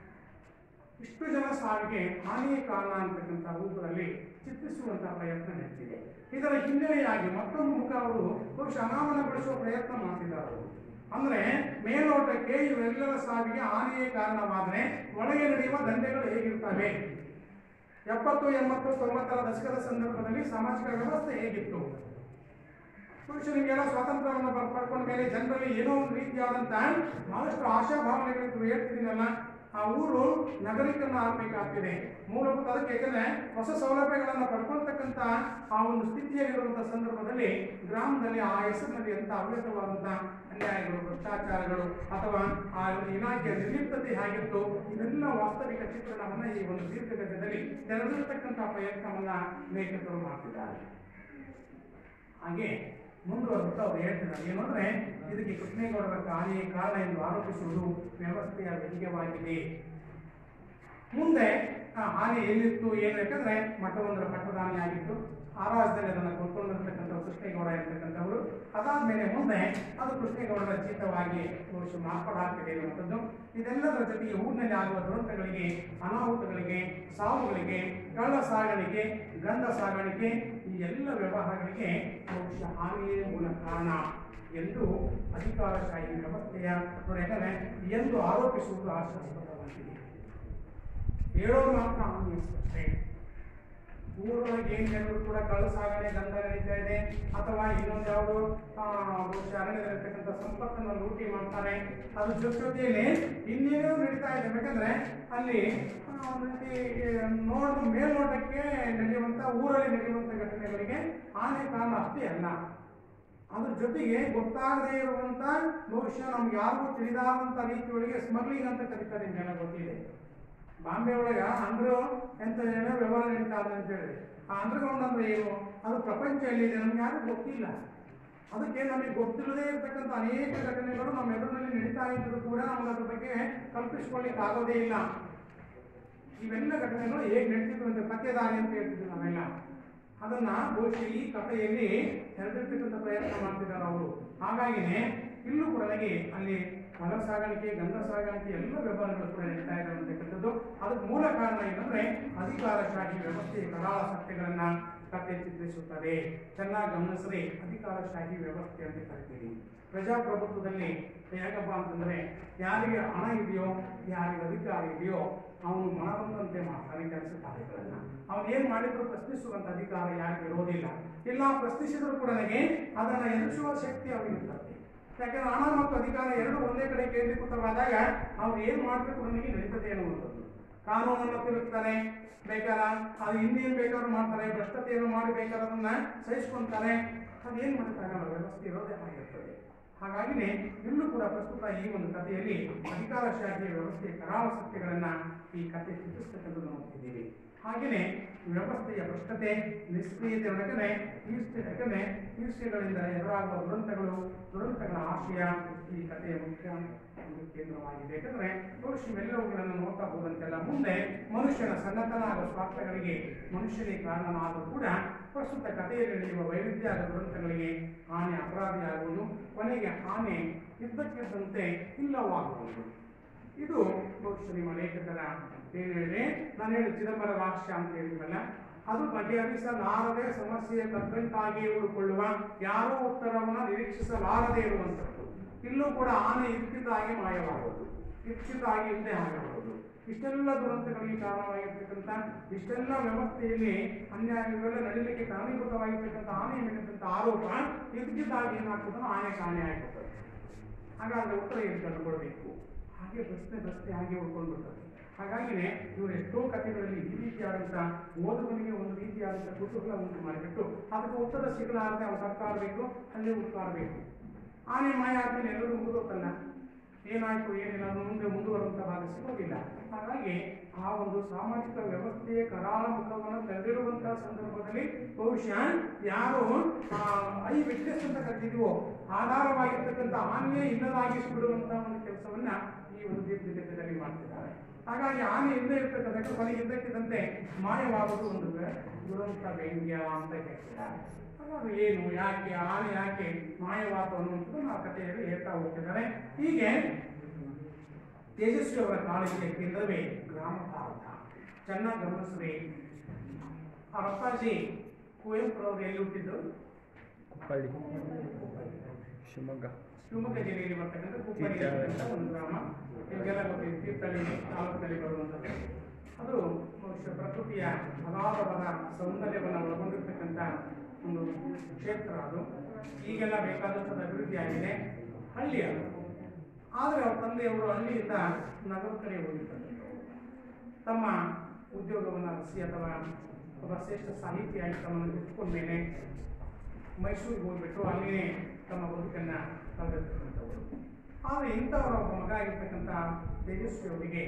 ಇಷ್ಟು ಜನ ಸಾವಿಗೆ ಹಾನಿಯ ಕಾರಣ ಅಂತಕ್ಕಂಥ ರೂಪದಲ್ಲಿ ಚಿತ್ರಿಸುವಂತಹ ಪ್ರಯತ್ನ ನಡೆದಿದೆ ಇದರ ಹಿನ್ನೆಲೆಯಾಗಿ ಮತ್ತೊಂದು ಮುಖ ಅವರು ಬಹುಶಃ ಅನಾಮನಗೊಳಿಸುವ ಪ್ರಯತ್ನ ಮಾಡ್ತಿದ್ದಾರೆ ಅವರು ಅಂದ್ರೆ ಮೇಲ್ನೋಟಕ್ಕೆ ಇವೆಲ್ಲರ ಸಾವಿಗೆ ಹಾನಿಯೇ ಕಾರಣವಾದರೆ ಒಳಗೆ ನಡೆಯುವ ದಂಧೆಗಳು ಹೇಗಿರ್ತವೆ ಎಪ್ಪತ್ತು ಎಂಬತ್ತು ತೊಂಬತ್ತರ ದಶಕದ ಸಂದರ್ಭದಲ್ಲಿ ಸಾಮಾಜಿಕ ವ್ಯವಸ್ಥೆ ಹೇಗಿತ್ತು ಪುರುಷನಿಗೆಲ್ಲ ಸ್ವಾತಂತ್ರ್ಯವನ್ನು ಪಡ್- ಪಡ್ಕೊಂಡ ಮೇಲೆ ಜನರಲ್ಲಿ ಏನೋ ಒಂದು ರೀತಿಯಾದಂತ ಬಹಳಷ್ಟು ಆಶಾಭಾವನೆಗಳಿತ್ತು ಹೇಳ್ತಿದ್ದೀನಲ್ಲ ಆ ಊರು ನಗರೀಕರಣ ಆಗಬೇಕಾಗ್ತಿದೆ ಮೂಲಭೂತ ಅದಕ್ಕೆ ಯಾಕಂದ್ರೆ ಹೊಸ ಸೌಲಭ್ಯಗಳನ್ನು ಪಡ್ಕೊಳ್ತಕ್ಕಂಥ ಆ ಒಂದು ಸ್ಥಿತಿಯಲ್ಲಿರುವಂತಹ ಸಂದರ್ಭದಲ್ಲಿ ಗ್ರಾಮದಲ್ಲಿ ಆ ಹೆಸರಿನಲ್ಲಿ ಎಂತ ಅವ್ಯಕ್ತವಾದಂಥ ಅನ್ಯಾಯಗಳು ಭ್ರಷ್ಟಾಚಾರಗಳು ಅಥವಾ ಆ ಒಂದು ಇಲಾಖೆಯ ನಿರ್ಲಿಪ್ತತೆ ಹೇಗಿತ್ತು ಇವೆಲ್ಲ ವಾಸ್ತವಿಕ ಚಿತ್ರಣವನ್ನ ಈ ಒಂದು ದೀರ್ಘಗತದಲ್ಲಿ ತೆರೆದಿರ್ತಕ್ಕಂಥ ಪ್ರಯತ್ನವನ್ನ ಲೇಖಕರು ಮಾಡ್ತಿದ್ದಾರೆ ಹಾಗೆ ಮುಂದುವರೆದು ಅವ್ರು ಹೇಳ್ತಿದ್ದಾರೆ ಏನು ಅಂದ್ರೆ ಇದಕ್ಕೆ ಕೃಷ್ಣೇಗೌಡರ ಕಾರ್ಯ ಕಾರಣ ಎಂದು ಆರೋಪಿಸುವುದು ವ್ಯವಸ್ಥೆಯ ವ್ಯಂಗ್ಯವಾಗಿದೆ ಮುಂದೆ ಆ ಹಾನಿ ಎಲ್ಲಿತ್ತು ಏನು ಯಾಕಂದ್ರೆ ಮಠವೊಂದರ ಪಟ್ಟದಾನಿ ಆಗಿತ್ತು ಆ ರಾಜ್ಯದಲ್ಲಿ ಅದನ್ನು ಕೊಟ್ಕೊಂಡಿರ್ತಕ್ಕಂಥ ಕೃಷ್ಣೇಗೌಡ ಇರ್ತಕ್ಕಂಥವರು ಅದಾದ್ಮೇಲೆ ಮುಂದೆ ಅದು ಕೃಷ್ಣೇಗೌಡರ ಜೀತವಾಗಿ ಬಹುಶಃ ಮಾರ್ಪಾಡಾಗ್ತಿದೆ ಎನ್ನುವಂಥದ್ದು ಇದೆಲ್ಲದರ ಜೊತೆಗೆ ಊರಿನಲ್ಲಿ ಆಗುವ ದುರಂತಗಳಿಗೆ ಅನಾಹುತಗಳಿಗೆ ಸಾವುಗಳಿಗೆ ಕಳ್ಳ ಸಾಗಾಣಿಕೆ ಗಂಧ ಸಾಗಾಣಿಕೆ ಈ ಎಲ್ಲ ವ್ಯವಹಾರಗಳಿಗೆ ಬಹುಶಃ ಹಾನಿಯೇ ಮೂಲ ಕಾರಣ ಎಂದು ಅಧಿಕಾರಶಾಹಿ ವ್ಯವಸ್ಥೆಯ ನೋಡಿ ಯಾಕಂದ್ರೆ ಎಂದು ಆರೋಪಿಸುವುದು ಹಾಸ್ಯಾಸ್ಪದವಾಗಿದೆ ಹೇಳೋದು ಮಾತ್ರ ಹಾನಿ ಅಷ್ಟೇ ಊರೊಳಗೆ ಏನ್ ಜನರು ಕೂಡ ಕಳ್ಳ ಸಾಗಣೆ ಗಂಧ ನಡೀತಾ ಇದೆ ಅಥವಾ ಇನ್ನೊಂದು ಯಾವುದು ಬಹುಶಃ ಅರಣ್ಯದಲ್ಲಿರ್ತಕ್ಕಂಥ ಸಂಪತ್ತನ್ನು ಲೂಟಿ ಮಾಡ್ತಾರೆ ಅದ್ರ ಜೊತೆ ಜೊತೆಯಲ್ಲಿ ಇನ್ನೇನೋ ನಡೀತಾ ಇದೆ ಯಾಕಂದ್ರೆ ಅಲ್ಲಿ ಆ, ಒಂದು ರೀತಿ ನೋಡ ಮೇಲ್ನೋಟಕ್ಕೆ ನಡೆಯುವಂತ ಊರಲ್ಲಿ ನಡೆಯುವಂತ ಘಟನೆಗಳಿಗೆ ಆನೆ ಕಾರಣ ಅಷ್ಟೇ ಅಲ್ಲ ಅದ್ರ ಜೊತೆಗೆ ಗೊತ್ತಾಗದೇ ಇರುವಂತ ಬಹುಶಃ ನಮ್ಗೆ ಯಾರಿಗೂ ತಿಳಿದಾದಂತ ರೀತಿಯೊಳಗೆ ಸ್ಮಗ್ಲಿಂಗ್ ಅಂತ ಕರೀತಾರೆ ನಿಮ್ಗೆಲ್ಲ ಗೊತ್ತಿದೆ ಬಾಂಬೆ ಒಳಗ ಅಂಡ್ರು ಎಂತ ಏನೋ ವ್ಯವಹಾರ ನಡೀತಾ ಇದೆ ಅಂತ ಹೇಳಿ ಆ ಅಂಡರ್ಗ್ರೌಂಡ್ ಅಂದ್ರೆ ಏನು ಅದು ಪ್ರಪಂಚ ಎಲ್ಲಿದೆ ನಮ್ಗೆ ಯಾರು ಗೊತ್ತಿಲ್ಲ ಅದಕ್ಕೆ ನಮಗೆ ಗೊತ್ತಿಲ್ಲದೆ ಇರತಕ್ಕಂಥ ಅನೇಕ ಘಟನೆಗಳು ನಮ್ಮ ಎದುರಿನಲ್ಲಿ ನಡೀತಾ ಇದ್ದರೂ ಕೂಡ ನಮ್ಗೆ ಅದ್ರ ಬಗ್ಗೆ ಕಲ್ಪಿಸ್ಕೊಳ್ಳಿಕ್ಕೆ ಆಗೋದೇ ಇಲ್ಲ ಇವೆಲ್ಲ ಘಟನೆಗಳು ಹೇಗೆ ನಡೀತಿದ್ವು ಅಂತ ಪತ್ತೆದಾರಿ ಅಂತ ಹೇಳ್ತಿದ್ವಿ ನಾವೆಲ್ಲ ಅದನ್ನ ಬಹುಶಃ ಈ ಕಥೆಯಲ್ಲಿ ತೆರೆದಿರ್ತಕ್ಕಂಥ ಪ್ರಯತ್ನ ಮಾಡ್ತಿದ್ದಾರೆ ಅವರು ಹಾಗಾಗಿನೇ ಇಲ್ಲೂ ಕೂಡ ನನಗೆ ಅಲ್ಲಿ ಕಳ್ಳ ಸಾಗಾಣಿಕೆ ಗಂಧ ಸಾಗಾಣಿಕೆ ಎಲ್ಲ ವ್ಯವಹಾರಗಳು ಕೂಡ ನಡೀತಾ ಇದ್ದಾವೆ ಅಂತಕ್ಕಂಥದ್ದು ಅದಕ್ಕೆ ಮೂಲ ಕಾರಣ ಏನಂದ್ರೆ ಅಧಿಕಾರಶಾಹಿ ವ್ಯವಸ್ಥೆಯ ಕರಾಳ ಸತ್ಯಗಳನ್ನ ಕಥೆ ಚಿತ್ರಿಸುತ್ತದೆ ಚೆನ್ನಾಗಿ ಗಮನಿಸ್ರಿ ಅಧಿಕಾರಶಾಹಿ ವ್ಯವಸ್ಥೆ ಅಂತ ಕರಿತೀವಿ ಪ್ರಜಾಪ್ರಭುತ್ವದಲ್ಲಿ ಹೇಗಪ್ಪ ಅಂತಂದ್ರೆ ಯಾರಿಗೆ ಹಣ ಇದೆಯೋ ಯಾರಿಗೆ ಅಧಿಕಾರ ಇದೆಯೋ ಅವನು ಮನಬಂದಂತೆ ಮಾಡ್ತಾನೆ ಕೆಲಸ ಕಾರ್ಯಗಳನ್ನ ಅವನು ಏನ್ ಮಾಡಿದ್ರು ಪ್ರಶ್ನಿಸುವಂತ ಅಧಿಕಾರ ಯಾರಿಗೆ ಇರೋದಿಲ್ಲ ಇಲ್ಲ ಪ್ರಶ್ನಿಸಿದ್ರು ಕೂಡ ನನಗೆ ಅದನ್ನ ಎದುರಿಸುವ ಶಕ್ತಿ ಅವನಿಗಿರ್ತದೆ ಯಾಕಂದ್ರೆ ಹಣ ಮತ್ತು ಅಧಿಕಾರ ಎರಡು ಒಂದೇ ಕಡೆ ಕೇಂದ್ರೀಕೃತವಾದಾಗ ಅವ್ರು ಏನ್ ಮಾಡಬೇಕು ನನಗೆ ನಡೀತದೆ ಅನ್ನುವಂಥದ್ದು ಕಾನೂನನ್ನು ತಿರುಗ್ತಾರೆ ಬೇಕಾರ ಅದು ಇನ್ನೇನು ಬೇಕಾದ್ರೂ ಮಾಡ್ತಾರೆ ಭ್ರಷ್ಟತೆಯನ್ನು ಮಾಡಿ ಬೇಕಾದ್ರೆ ಅದನ್ನ ಸಹಿಸ್ಕೊಂತಾರೆ ಅದೇನ್ ಮಾಡೋಕ್ಕಾಗಲ್ಲ ವ್ಯವಸ್ಥೆ ಇರೋದೇ ಆಗಿರ್ತದೆ ಹಾಗಾಗಿನೇ ಇಲ್ಲೂ ಕೂಡ ಪ್ರಸ್ತುತ ಈ ಒಂದು ಕಥೆಯಲ್ಲಿ ಅಧಿಕಾರಶಾಹಿಯ ವ್ಯವಸ್ಥೆಯ ಕರಾಳ ಸತ್ಯಗಳನ್ನ ಈ ಕಥೆ ಚಿತ್ರಿಸ್ತಕ್ಕಂಥದ್ದು ನೋಡ್ತಿದ್ದೀವಿ ಹಾಗೆಯೇ ವ್ಯವಸ್ಥೆಯ ಭ್ರಷ್ಟತೆ ನಿಷ್ಕ್ರಿಯತೆ ಒಳಗನೆ ಈರ್ಷ್ಯ ಯಾಕಂದ್ರೆ ಈರ್ಷ್ಯಗಳಿಂದ ಎದುರಾಗುವ ದುರಂತಗಳು ದುರಂತಗಳ ಆಶಯ ಈ ಕಥೆಯ ಮುಖ್ಯ ಒಂದು ಕೇಂದ್ರವಾಗಿದೆ ಯಾಕಂದ್ರೆ ಬಹುಶಃ ಇವೆಲ್ಲವುಗಳನ್ನು ನೋಡ್ತಾ ಹೋದಂತೆಲ್ಲ ಮುಂದೆ ಮುಂದೆ ಮನುಷ್ಯನ ಸಣ್ಣತನ ಹಾಗೂ ಸ್ವಾರ್ಥಗಳಿಗೆ ಮನುಷ್ಯನೇ ಕಾರಣನಾದರೂ ಕೂಡ ಪ್ರಸ್ತುತ ಕಥೆಯಲ್ಲಿ ನಡೆಯುವ ವೈವಿಧ್ಯ ಹಾಗೂ ದುರಂತಗಳಿಗೆ ಆನೆ ಅಪರಾಧಿಯಾಗುವುದು ಕೊನೆಗೆ ಆನೆ ಇದ್ದಕ್ಕಿದ್ದಂತೆ ಇಲ್ಲವಾಗುವುದು ಇದು ಬಹುಶಃ ನಿಮ್ಮ ಲೇಖಕರ ಏನು ಹೇಳಿ ನಾನು ಹೇಳಿ ಚಿದಂಬರ ರಾಷ್ಟ್ರ ಅಂತ ಹೇಳಿದ್ವಲ್ಲ ಅದು ಬಗೆಹರಿಸಲಾರದೆ ಸಮಸ್ಯೆಯ ತಕ್ಕಂತಾಗಿ ಉಳ್ಕೊಳ್ಳುವ ಯಾರೋ ಉತ್ತರವನ್ನು ನಿರೀಕ್ಷಿಸಲಾರದೆ ಇರುವಂಥದ್ದು ಇಲ್ಲೂ ಕೂಡ ಆನೆ ಇಚ್ಛಿತಾಗಿ ಮಾಯವಾಗುವುದು ಇಚ್ಛಿತಾಗಿ ಇಲ್ಲದೆ ಆಗಬಹುದು ಇಷ್ಟೆಲ್ಲ ದುರಂತಗಳಿಗೆ ಕಾರಣವಾಗಿರ್ತಕ್ಕಂಥ ಇಷ್ಟೆಲ್ಲ ವ್ಯವಸ್ಥೆಯಲ್ಲಿ ಅನ್ಯಾಯಗಳೆಲ್ಲ ನಡೀಲಿಕ್ಕೆ ಕಾರಣೀಭೂತವಾಗಿರ್ತಕ್ಕಂಥ ಆನೆ ಮೇಲಿರ್ತಕ್ಕಂಥ ಆರೋಪ ಇದ್ಕಿದ್ದಾಗಿ ಏನಾಗ್ತದೋ ಆನೆ ಕಾಣೆ ಆಗಿರ್ತದೆ ಹಾಗಾದ್ರೆ ಉತ್ತರ ಏನು ಕಂಡುಕೊಳ್ಬೇಕು ಹಾಗೆ ಪ್ರಶ್ನೆ ಪ್ರಶ್ನೆ ಹಾಗೆ ಉಳ್ಕೊಂಡು ಬಿಡ್ತದೆ ಹಾಗಾಗಿನೇ ಇವರು ಎಷ್ಟೋ ಕಥೆಗಳಲ್ಲಿ ಈ ರೀತಿಯಾದಂಥ ಓದುಗನಿಗೆ ಒಂದು ರೀತಿಯಾದಂಥ ಕುತೂಹಲ ಉಂಟು ಮಾಡಿಬಿಟ್ಟು ಅದಕ್ಕೆ ಉತ್ತರ ಸಿಗಲಾರದೆ ಅವ್ರು ಸರ್ಕಾರಬೇಕು ಅಲ್ಲಿ ಹುಡುಕಾಡಬೇಕು ಆನೆ ಮಾಯ ಆದ್ಮೇಲೆ ಎಲ್ಲರೂ ಮುಗಿದೋತಲ್ಲ ಏನಾಯ್ತು ಏನಿಲ್ಲ ಅದು ಮುಂದೆ ಮುಂದುವರುವಂಥ ಭಾಗ ಸಿಗೋದಿಲ್ಲ ಹಾಗಾಗಿ ಆ ಒಂದು ಸಾಮಾಜಿಕ ವ್ಯವಸ್ಥೆಯ ಕರಾಳ ಮುಖವನ್ನು ತೆರೆದಿರುವಂತಹ ಸಂದರ್ಭದಲ್ಲಿ ಬಹುಶಃ ಯಾರು ಆ, ಐ ವಿಟ್ನೆಸ್ ಅಂತ ಕರೆದಿದೀವೋ ಆಧಾರವಾಗಿರ್ತಕ್ಕಂಥ ಆನೆಯೇ ಇಲ್ಲದಾಗಿಸಿಬಿಡುವಂತಹ ಒಂದು ಕೆಲಸವನ್ನ ಈ ಒಂದು ದೀರ್ಘದಲ್ಲಿ ಮಾಡ್ತಿದ್ದಾರೆ ಹಾಗಾಗಿ ಆನೆ ಇಲ್ಲದೆ ಇರ್ತಕ್ಕಂಥ ಕೊನೆಗೆ ಇದ್ದಕ್ಕಿದ್ದಂತೆ ಮಾಯವಾಗುವುದು ಒಂದು ದುರಂತ ವ್ಯಂಗ್ಯ ಅಂತ ಹೇಳ್ತಿದ್ದಾರೆ ಹಾಗಾದ್ರೆ ಏನು ಯಾಕೆ ಆನೆ ಯಾಕೆ ಮಾಯವಾತು ಅನ್ನುವಂಥದ್ದು ನಾವು ಕಥೆಯಲ್ಲಿ ಹೇಳ್ತಾ ಹೋಗ್ತಿದ್ದಾರೆ ಹೀಗೆ ತೇಜಸ್ವಿ ಅವರ ಕಾಳಜಿಯ ಕೇಂದ್ರವೇ ಗ್ರಾಮ ಭಾರತ ಚೆನ್ನಾಗಿ ಗಮನಿಸ್ರಿ ಆ ಅಪ್ಪಾಜಿ ಕುವೆಂಪುರವರು ಎಲ್ಲಿ ಹುಟ್ಟಿದ್ದು ಕುಪ್ಪಳ್ಳಿ ಶಿವಮೊಗ್ಗ ಶಿವಮೊಗ್ಗ ಜಿಲ್ಲೆಯಲ್ಲಿ ಬರ್ತಕ್ಕಂಥ ಕುಪ್ಪಳಿ ಅಂತಕ್ಕಂಥ ಒಂದು ಗ್ರಾಮ ನಿಮಗೆಲ್ಲ ಗೊತ್ತಿದೆ ತೀರ್ಥಹಳ್ಳಿ ತಾಲೂಕಿನಲ್ಲಿ ಬರುವಂಥದ್ದು ಅದು ಬಹುಶಃ ಪ್ರಕೃತಿಯ ಅಗಾಧವಾದ ಸೌಂದರ್ಯವನ್ನು ಒಳಗೊಂಡಿರ್ತಕ್ಕಂಥ ಒಂದು ಕ್ಷೇತ್ರ ಅದು ಈಗೆಲ್ಲ ಬೇಕಾದಷ್ಟು ಅದು ಅಭಿವೃದ್ಧಿ ಆಗಿದೆ ಹಳ್ಳಿ ಅದು ಆದರೆ ಅವ್ರ ತಂದೆಯವರು ಹಳ್ಳಿಯಿಂದ ನಗರ ಕಡೆ ಹೋಗಿದ್ದಾರೆ ತಮ್ಮ ಉದ್ಯೋಗವನ್ನು ಅರಸಿ ಅಥವಾ ಒಬ್ಬ ಶ್ರೇಷ್ಠ ಸಾಹಿತಿಯಾಗಿ ತಮ್ಮನ್ನು ಇಟ್ಕೊಂಡ ಮೇಲೆ ಮೈಸೂರಿಗೆ ಹೋಗ್ಬಿಟ್ಟು ಅಲ್ಲಿಯೇ ತಮ್ಮ ಬದುಕನ್ನು ಕಳೆದಿರ್ತಕ್ಕಂಥವರು ಆದರೆ ಇಂಥವರ ಒಬ್ಬ ಮಗ ಆಗಿರ್ತಕ್ಕಂಥ ತೇಜಸ್ವಿ ಅವರಿಗೆ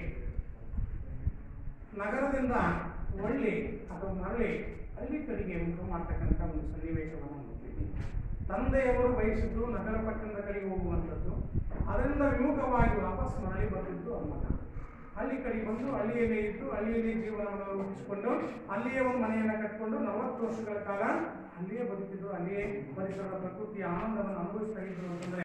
ನಗರದಿಂದ ಒಳ್ಳೆ ಅಥವಾ ಮರಳಿ ಹಳ್ಳಿ ಕಡೆಗೆ ಮುಖ ಮಾಡ್ತಕ್ಕಂಥ ಒಂದು ಸನ್ನಿವೇಶವನ್ನು ನೋಡ್ತೀವಿ ತಂದೆಯವರು ಬಯಸಿದ್ದು ನಗರ ಪಟ್ಟಣದ ಕಡೆಗೆ ಹೋಗುವಂಥದ್ದು ಅದರಿಂದ ವಿಮುಖವಾಗಿ ವಾಪಸ್ ಮರಳಿ ಬಂದಿದ್ದು ಅವ್ರ ಮಗ ಹಳ್ಳಿ ಕಡೆಗೆ ಬಂದು ಹಳ್ಳಿಯಲ್ಲೇ ಇದ್ದು ಹಳ್ಳಿಯಲ್ಲೇ ಜೀವನವನ್ನು ರೂಪಿಸಿಕೊಂಡು ಅಲ್ಲಿಯೇ ಒಂದು ಮನೆಯನ್ನು ಕಟ್ಕೊಂಡು ನಲವತ್ತು ವರ್ಷಗಳ ಕಾಲ ಅಲ್ಲಿಯೇ ಬದುಕಿದ್ರು ಅಲ್ಲಿಯೇ ಪರಿಸರದ ಪ್ರಕೃತಿಯ ಆನಂದವನ್ನು ಅನುಭವಿಸ್ತಾ ಇದ್ರು ಅಂತಂದ್ರೆ